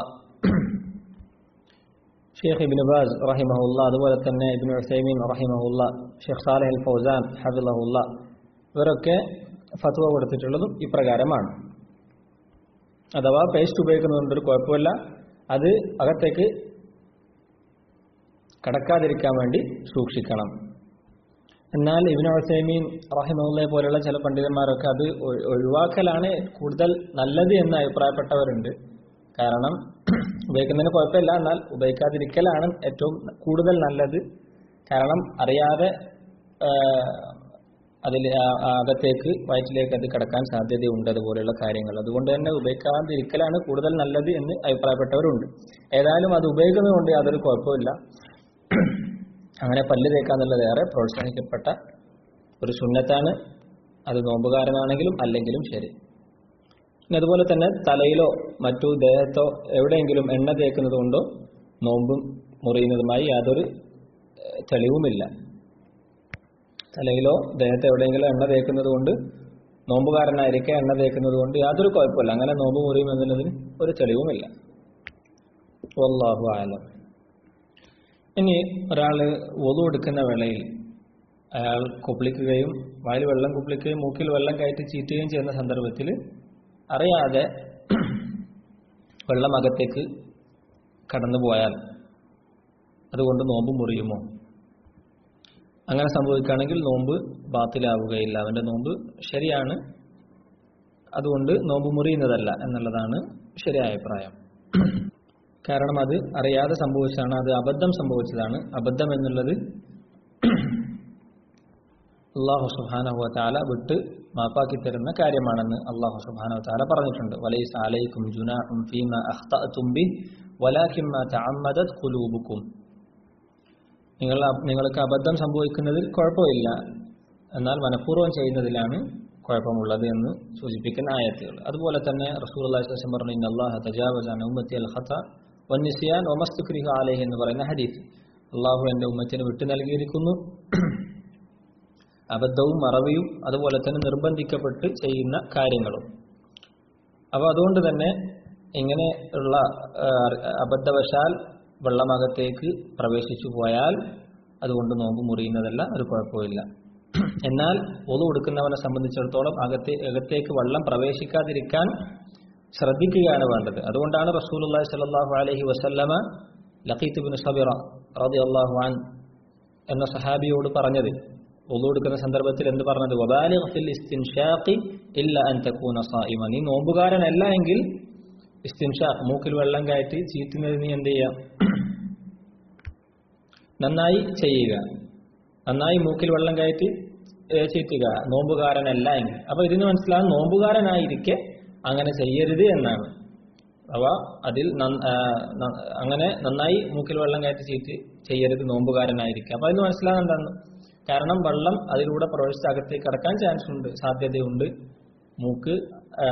ഷെയ്ഖ് ഇബിന് ബാസ് റഹിമഹുല്ല അതുപോലെ തന്നെ ഇബിന് ഹസൈമീൻ റഹിമഹുല്ല ഷെയ്ഖ് സാലഹ് അൽ ഫൗസാൻ ഹഫിലഹുല്ല ഇവരൊക്കെ ഫത്വ കൊടുത്തിട്ടുള്ളതും ഇപ്രകാരമാണ് അഥവാ പേസ്റ്റ് ഉപയോഗിക്കുന്നതുകൊണ്ടൊരു കുഴപ്പമില്ല അത് അകത്തേക്ക് കടക്കാതിരിക്കാൻ വേണ്ടി സൂക്ഷിക്കണം എന്നാൽ ഇബിൻ ഹുസൈമീൻ റഹിമുള്ളയെ പോലെയുള്ള ചില പണ്ഡിതന്മാരൊക്കെ അത് ഒഴിവാക്കലാണ് കൂടുതൽ നല്ലത് എന്ന് അഭിപ്രായപ്പെട്ടവരുണ്ട് കാരണം ഉപയോഗിക്കുന്നതിന് കുഴപ്പമില്ല എന്നാൽ ഉപയോഗിക്കാതിരിക്കലാണ് ഏറ്റവും കൂടുതൽ നല്ലത് കാരണം അറിയാതെ അതിൽ അകത്തേക്ക് വയറ്റിലേക്ക് അത് കിടക്കാൻ സാധ്യതയുണ്ട് അതുപോലെയുള്ള കാര്യങ്ങൾ അതുകൊണ്ട് തന്നെ ഉപയോഗിക്കാതിരിക്കലാണ് കൂടുതൽ നല്ലത് എന്ന് അഭിപ്രായപ്പെട്ടവരുണ്ട് ഏതായാലും അത് ഉപയോഗിക്കുന്നത് കൊണ്ട് യാതൊരു കുഴപ്പമില്ല അങ്ങനെ പല്ല് തേക്കാന്നുള്ളത് ഏറെ പ്രോത്സാഹിക്കപ്പെട്ട ഒരു സുന്നത്താണ് അത് നോമ്പുകാരനാണെങ്കിലും അല്ലെങ്കിലും ശരി പിന്നെ അതുപോലെ തന്നെ തലയിലോ മറ്റു ദേഹത്തോ എവിടെയെങ്കിലും എണ്ണ തേക്കുന്നത് കൊണ്ടോ നോമ്പും മുറിയുന്നതുമായി യാതൊരു തെളിവുമില്ല തലയിലോ ദേഹത്ത് എവിടെയെങ്കിലും എണ്ണ തേക്കുന്നത് കൊണ്ട് നോമ്പുകാരനായിരിക്കെ എണ്ണ തേക്കുന്നത് കൊണ്ട് യാതൊരു കുഴപ്പമില്ല അങ്ങനെ നോമ്പ് മുറിയും എന്നതിന് ഒരു തെളിവുമില്ല വല്ലാഹു ആലം ഇനി ഒരാൾ ഒതു എടുക്കുന്ന വേളയിൽ അയാൾ കുപ്പിളിക്കുകയും വായിൽ വെള്ളം കുപ്പിളിക്കുകയും മൂക്കിൽ വെള്ളം കയറ്റി ചീറ്റുകയും ചെയ്യുന്ന സന്ദർഭത്തിൽ അറിയാതെ വെള്ളം അകത്തേക്ക് കടന്നു പോയാൽ അതുകൊണ്ട് നോമ്പ് മുറിയുമോ അങ്ങനെ സംഭവിക്കുകയാണെങ്കിൽ നോമ്പ് ബാത്തിലാവുകയില്ല അവന്റെ നോമ്പ് ശരിയാണ് അതുകൊണ്ട് നോമ്പ് മുറിയുന്നതല്ല എന്നുള്ളതാണ് ശരിയായ അഭിപ്രായം കാരണം അത് അറിയാതെ സംഭവിച്ചതാണ് അത് അബദ്ധം സംഭവിച്ചതാണ് അബദ്ധം എന്നുള്ളത് അള്ളാഹു സുബാനഹു താല വിട്ട് മാപ്പാക്കി തരുന്ന കാര്യമാണെന്ന് അള്ളാഹു സുബാനഹു താല പറഞ്ഞിട്ടുണ്ട് വലൈസ് അലൈക്കും ജുനാഹും ഫീമ അഖ്തഅതും ബി വലാകിമ്മ തഅമ്മദത് ഖുലൂബുക്കും നിങ്ങൾ നിങ്ങൾക്ക് അബദ്ധം സംഭവിക്കുന്നതിൽ കുഴപ്പമില്ല എന്നാൽ മനഃപൂർവ്വം ചെയ്യുന്നതിലാണ് കുഴപ്പമുള്ളത് എന്ന് സൂചിപ്പിക്കുന്ന ആയത്തുകൾ അതുപോലെ തന്നെ റസൂൽ അള്ളാഹി പറഞ്ഞു ഇന്ന അള്ളാഹ തജാവസാൻ ഉമ്മത്തി അൽ ഖത്ത വന്നിസിയാൻ ഒമസ്തുക്രിഹ ആലേഹ് എന്ന് പറയുന്ന ഹദീസ് അള്ളാഹു എൻ്റെ ഉമ്മത്തിന് വിട്ടു നൽകിയിരിക്കുന്നു അബദ്ധവും മറവിയും അതുപോലെ തന്നെ നിർബന്ധിക്കപ്പെട്ട് ചെയ്യുന്ന കാര്യങ്ങളും അപ്പോൾ അതുകൊണ്ട് തന്നെ ഇങ്ങനെ ഉള്ള അബദ്ധവശാൽ വെള്ളമകത്തേക്ക് പ്രവേശിച്ചു പോയാൽ അതുകൊണ്ട് നോമ്പ് മുറിയുന്നതല്ല ഒരു കുഴപ്പമില്ല എന്നാൽ ഒതു കൊടുക്കുന്നവനെ സംബന്ധിച്ചിടത്തോളം അകത്തെ അകത്തേക്ക് വെള്ളം പ്രവേശിക്കാതിരിക്കാൻ ശ്രദ്ധിക്കുകയാണ് വേണ്ടത് അതുകൊണ്ടാണ് റസൂലുള്ളാഹി സ്വല്ലല്ലാഹു അലൈഹി വസല്ലമ ലഖീത്ത് ബിൻ സബിറ റളിയല്ലാഹു അൻ എന്ന സഹാബിയോട് പറഞ്ഞത് ഒന്നു എടുക്കുന്ന സന്ദർഭത്തിൽ എന്ത് പറഞ്ഞത് വബാലിഗ് ഫിൽ ഇസ്തിൻഷാഖി ഇല്ല അൻ തകൂന സായിമ നീ നോമ്പുകാരനല്ല എങ്കിൽ ഇസ്തിൻഷാഖ് മൂക്കിൽ വെള്ളം കയറ്റി ചീറ്റുന്നത് നീ എന്ത് ചെയ്യാം നന്നായി ചെയ്യുക നന്നായി മൂക്കിൽ വെള്ളം കയറ്റി ഏഹ്, ചീറ്റുക നോമ്പുകാരനല്ല എങ്കിൽ അപ്പൊ ഇതിന് മനസ്സിലാകും നോമ്പുകാരനായിരിക്കെ അങ്ങനെ ചെയ്യരുത് എന്നാണ് അവ അതിൽ നന്ന- ആ, ന- അങ്ങനെ നന്നായി മൂക്കിൽ വെള്ളം കയറ്റി ചീറ്റ് ചെയ്യരുത് നോമ്പുകാരനായിരിക്കും അപ്പൊ അതിന് മനസ്സിലാകും എന്താണ് കാരണം വെള്ളം അതിലൂടെ പ്രവേശിച്ച് അകത്തേക്ക് കടക്കാൻ ചാൻസ് ഉണ്ട് സാധ്യതയുണ്ട് മൂക്ക് ആ,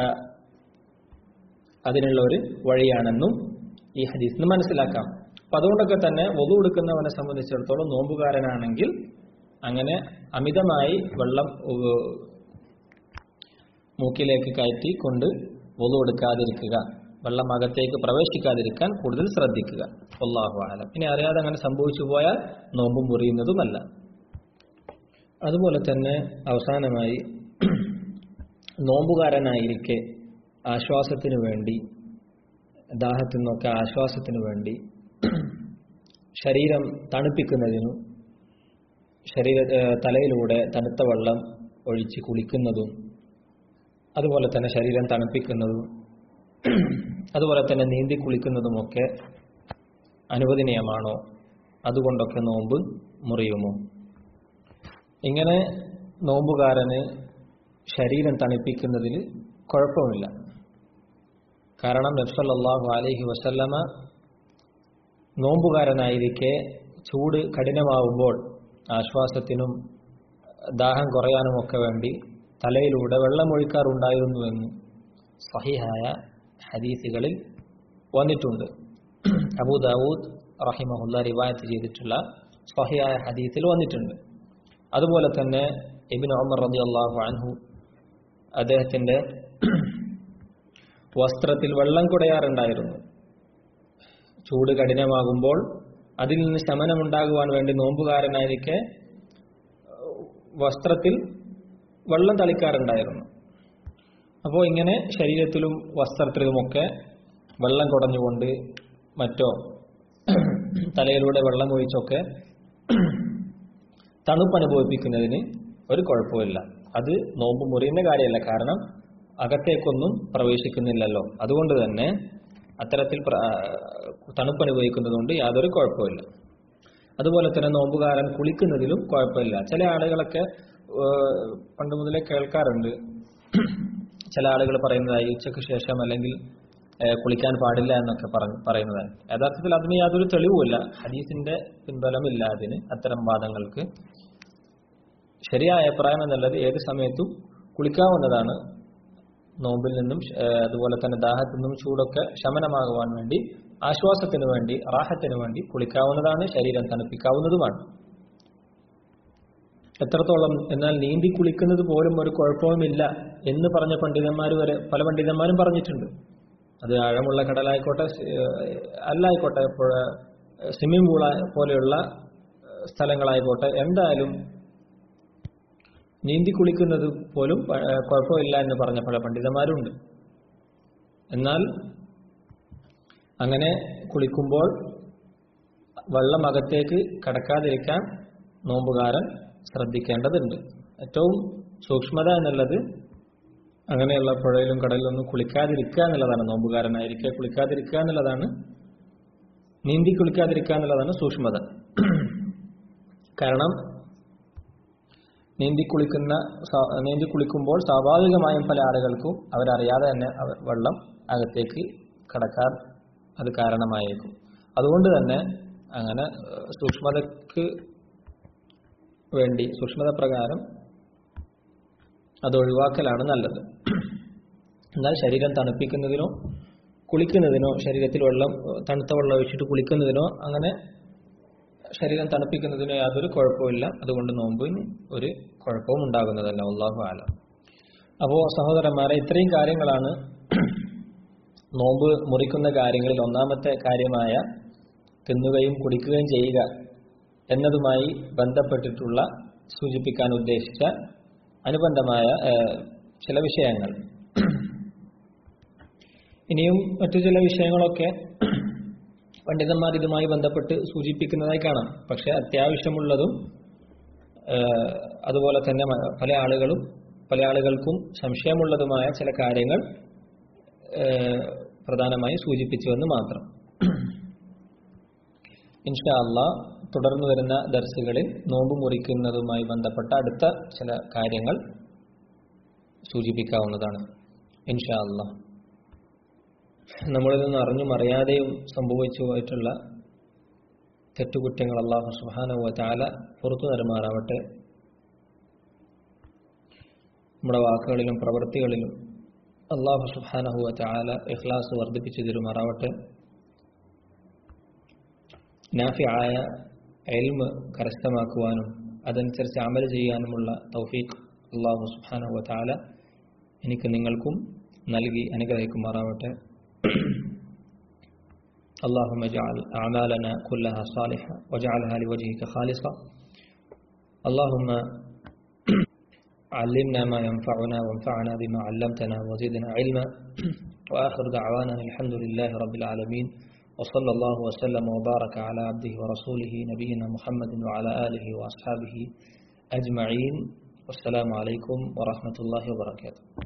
അതിനുള്ള ഒരു വഴിയാണെന്നും ഈ ഹദീസിന് മനസ്സിലാക്കാം അപ്പൊ അതുകൊണ്ടൊക്കെ തന്നെ വധു കൊടുക്കുന്നവനെ സംബന്ധിച്ചിടത്തോളം നോമ്പുകാരനാണെങ്കിൽ അങ്ങനെ അമിതമായി വെള്ളം ഉ- മൂക്കിലേക്ക് കയറ്റി കൊണ്ട് വധു കൊടുക്കാതിരിക്കുക വെള്ളം അകത്തേക്ക് പ്രവേശിക്കാതിരിക്കാൻ കൂടുതൽ ശ്രദ്ധിക്കുക അള്ളാഹു ആലം ഇനി അറിയാതെ അങ്ങനെ സംഭവിച്ചു പോയാൽ നോമ്പ് മുറിയുന്നതുമല്ല അതുപോലെ തന്നെ അവസാനമായി നോമ്പുകാരനായിരിക്കെ ആശ്വാസത്തിനു വേണ്ടി ദാഹത്തിൽ നിന്നൊക്കെ ആശ്വാസത്തിനു വേണ്ടി ശരീരം തണുപ്പിക്കുന്നതിനും ശരീര ഏഹ് തലയിലൂടെ തണുത്ത വെള്ളം ഒഴിച്ച് കുളിക്കുന്നതും അതുപോലെ തന്നെ ശരീരം തണുപ്പിക്കുന്നതും അതുപോലെ തന്നെ നീന്തി കുളിക്കുന്നതുമൊക്കെ അനുവദനീയമാണോ അതുകൊണ്ടൊക്കെ നോമ്പ് മുറിയുമോ ഇങ്ങനെ നോമ്പുകാരന് ശരീരം തണുപ്പിക്കുന്നതിൽ കുഴപ്പമില്ല കാരണം നബ്സല്ലാഹു അലൈഹി വസല്ലമ നോമ്പുകാരനായിരിക്കെ ചൂട് കഠിനമാവുമ്പോൾ ആശ്വാസത്തിനും ദാഹം കുറയാനുമൊക്കെ വേണ്ടി തലയിലൂടെ വെള്ളമൊഴിക്കാറുണ്ടായിരുന്നുവെന്ന് സഹിഹായ ഹദീസുകളിൽ വന്നിട്ടുണ്ട് അബൂ ദാവൂദ് റഹിമഹുല്ല റിവായത്ത് ചെയ്തിട്ടുള്ള സഹിയായ ഹദീസിൽ വന്നിട്ടുണ്ട് അതുപോലെ തന്നെ ഇബിൻ ഉമർ റതി അള്ളാഹു അൻഹു അദ്ദേഹത്തിന്റെ വസ്ത്രത്തിൽ വെള്ളം കുടയാറുണ്ടായിരുന്നു ചൂട് കഠിനമാകുമ്പോൾ അതിൽ നിന്ന് ശമനമുണ്ടാകുവാൻ വേണ്ടി നോമ്പുകാരനായിരിക്കെ വസ്ത്രത്തിൽ വെള്ളം തളിക്കാറുണ്ടായിരുന്നു അപ്പോൾ ഇങ്ങനെ ശരീരത്തിലും വസ്ത്രത്തിലുമൊക്കെ വെള്ളം കുടഞ്ഞുകൊണ്ട് മറ്റോ തലയിലൂടെ വെള്ളം ഒഴിച്ചൊക്കെ തണുപ്പ് അനുഭവിപ്പിക്കുന്നതിന് ഒരു കുഴപ്പമില്ല അത് നോമ്പ് മുറിയുന്ന കാര്യമല്ല കാരണം അകത്തേക്കൊന്നും പ്രവേശിക്കുന്നില്ലല്ലോ അതുകൊണ്ട് തന്നെ അത്തരത്തിൽ പ്ര- തണുപ്പ് അനുഭവിക്കുന്നതുകൊണ്ട് യാതൊരു കുഴപ്പമില്ല അതുപോലെ തന്നെ നോമ്പുകാരൻ കുളിക്കുന്നതിലും കുഴപ്പമില്ല ചില ആളുകളൊക്കെ ഏഹ്, പണ്ട് മുതലേ കേൾക്കാറുണ്ട് ചില ആളുകൾ പറയുന്നതായി ഉച്ചയ്ക്ക് ശേഷം അല്ലെങ്കിൽ ഏഹ്, കുളിക്കാൻ പാടില്ല എന്നൊക്കെ പറഞ്ഞ് പറയുന്നതായി യഥാർത്ഥത്തിൽ അതിന് യാതൊരു തെളിവുമില്ല ഹദീസിന്റെ പിൻബലമില്ല അതിന് അത്തരം വാദങ്ങൾക്ക് ശരിയായ അഭിപ്രായം എന്നുള്ളത് ഏത് സമയത്തും കുളിക്കാവുന്നതാണ് നോമ്പിൽ നിന്നും ഏഹ്, അതുപോലെ തന്നെ ദാഹത്തിൽ നിന്നും ചൂടൊക്കെ ശമനമാകുവാൻ വേണ്ടി ആശ്വാസത്തിന് വേണ്ടി റാഹത്തിന് വേണ്ടി കുളിക്കാവുന്നതാണ് ശരീരം തണുപ്പിക്കാവുന്നതുമാണ് എത്രത്തോളം എന്നാൽ നീന്തി കുളിക്കുന്നത് പോലും ഒരു കുഴപ്പവുമില്ല എന്ന് പറഞ്ഞ പണ്ഡിതന്മാർ വരെ പല പണ്ഡിതന്മാരും പറഞ്ഞിട്ടുണ്ട് അത് ആഴമുള്ള കടലായിക്കോട്ടെ ഏഹ്, അല്ലായിക്കോട്ടെ പുഴ സ്വിമ്മിംഗ് പൂൾ പോലെയുള്ള ഏഹ്, സ്ഥലങ്ങളായിക്കോട്ടെ എന്തായാലും നീന്തി കുളിക്കുന്നത് പോലും പ- ഏഹ്, കുഴപ്പമില്ല എന്ന് പറഞ്ഞ പല പണ്ഡിതന്മാരുണ്ട് എന്നാൽ അങ്ങനെ കുളിക്കുമ്പോൾ വെള്ളം അകത്തേക്ക് കടക്കാതിരിക്കാൻ നോമ്പുകാരൻ ശ്രദ്ധിക്കേണ്ടതുണ്ട് ഏറ്റവും സൂക്ഷ്മത എന്നുള്ളത് അങ്ങനെയുള്ള പുഴയിലും കടലിലൊന്നും കുളിക്കാതിരിക്കുക എന്നുള്ളതാണ് നോമ്പുകാരനായിരിക്കെ കുളിക്കാതിരിക്കുക എന്നുള്ളതാണ് നീന്തി കുളിക്കാതിരിക്കുക എന്നുള്ളതാണ് സൂക്ഷ്മത കാരണം നീന്തി കുളിക്കുന്ന സ- നീന്തി കുളിക്കുമ്പോൾ സ്വാഭാവികമായും പല ആളുകൾക്കും അവരറിയാതെ തന്നെ അവർ വെള്ളം അകത്തേക്ക് കടക്കാൻ അത് കാരണമായേക്കും അതുകൊണ്ട് തന്നെ അങ്ങനെ ഏഹ്, സൂക്ഷ്മതക്ക് വേണ്ടി സൂക്ഷ്മത പ്രകാരം അത് ഒഴിവാക്കലാണ് നല്ലത് എന്നാൽ ശരീരം തണുപ്പിക്കുന്നതിനോ കുളിക്കുന്നതിനോ ശരീരത്തിൽ വെള്ളം ഏഹ്, തണുത്ത വെള്ളം ഒഴിച്ചിട്ട് കുളിക്കുന്നതിനോ അങ്ങനെ ശരീരം തണുപ്പിക്കുന്നതിന് യാതൊരു കുഴപ്പമില്ല അതുകൊണ്ട് നോമ്പിന് ഒരു കുഴപ്പവും ഉണ്ടാകുന്നതല്ല അള്ളാഹു ആലം അപ്പോൾ സഹോദരന്മാരെ ഇത്രയും കാര്യങ്ങളാണ് നോമ്പ് മുറിക്കുന്ന കാര്യങ്ങളിൽ ഒന്നാമത്തെ കാര്യമായ തിന്നുകയും കുടിക്കുകയും ചെയ്യുക എന്നതുമായി ബന്ധപ്പെട്ടിട്ടുള്ള സൂചിപ്പിക്കാൻ ഉദ്ദേശിച്ച അനുബന്ധമായ ഏഹ്, ചില വിഷയങ്ങൾ ഇനിയും മറ്റു ചില വിഷയങ്ങളൊക്കെ പണ്ഡിതന്മാർ ഇതുമായി ബന്ധപ്പെട്ട് സൂചിപ്പിക്കുന്നതായി കാണാം പക്ഷെ അത്യാവശ്യമുള്ളതും ഏഹ്, അതുപോലെ തന്നെ മ- പല ആളുകളും പല ആളുകൾക്കും സംശയമുള്ളതുമായ ചില കാര്യങ്ങൾ ഏഹ്, പ്രധാനമായി സൂചിപ്പിച്ചുവെന്ന് മാത്രം ഇൻഷാ അള്ളാ തുടർന്നു വരുന്ന ദർസുകളിൽ നോമ്പ് മുറിക്കുന്നതുമായി ബന്ധപ്പെട്ട അടുത്ത ചില കാര്യങ്ങൾ സൂചിപ്പിക്കാവുന്നതാണ് ഇൻഷാ അള്ളാ നമ്മളിൽ നിന്ന് അറിഞ്ഞും അറിയാതെയും സംഭവിച്ചു പോയിട്ടുള്ള തെറ്റുകുറ്റങ്ങൾ അള്ളാഹു സുഹാനുവ ചാല പുറത്തു തരുമാറാവട്ടെ നമ്മുടെ വാക്കുകളിലും പ്രവൃത്തികളിലും അള്ളാഹു സുഹാനഹുവ ചാല ഇഖ്ലാസ് വർദ്ധിപ്പിച്ചു തരുമാറാവട്ടെ നാഫിയായ എൽമ് കരസ്ഥമാക്കുവാനും അതനുസരിച്ച് അമൽ ചെയ്യാനുമുള്ള തൗഫീഖ് അള്ളാഹു സുബ്ഹാനഹു വതആല എനിക്ക് നിങ്ങൾക്കും നൽകി അനുഗ്രഹിക്കുമാറാവട്ടെ اللهم اجعل أعمالنا كلها صالحة واجعلها لوجهك خالصة اللهم علمنا ما ينفعنا وانفعنا بما علمتنا وزدنا علما وآخر دعوانا الحمد لله رب العالمين وصلى الله وسلم وبارك على عبده ورسوله نبينا محمد وعلى آله وأصحابه أجمعين والسلام عليكم ورحمة الله وبركاته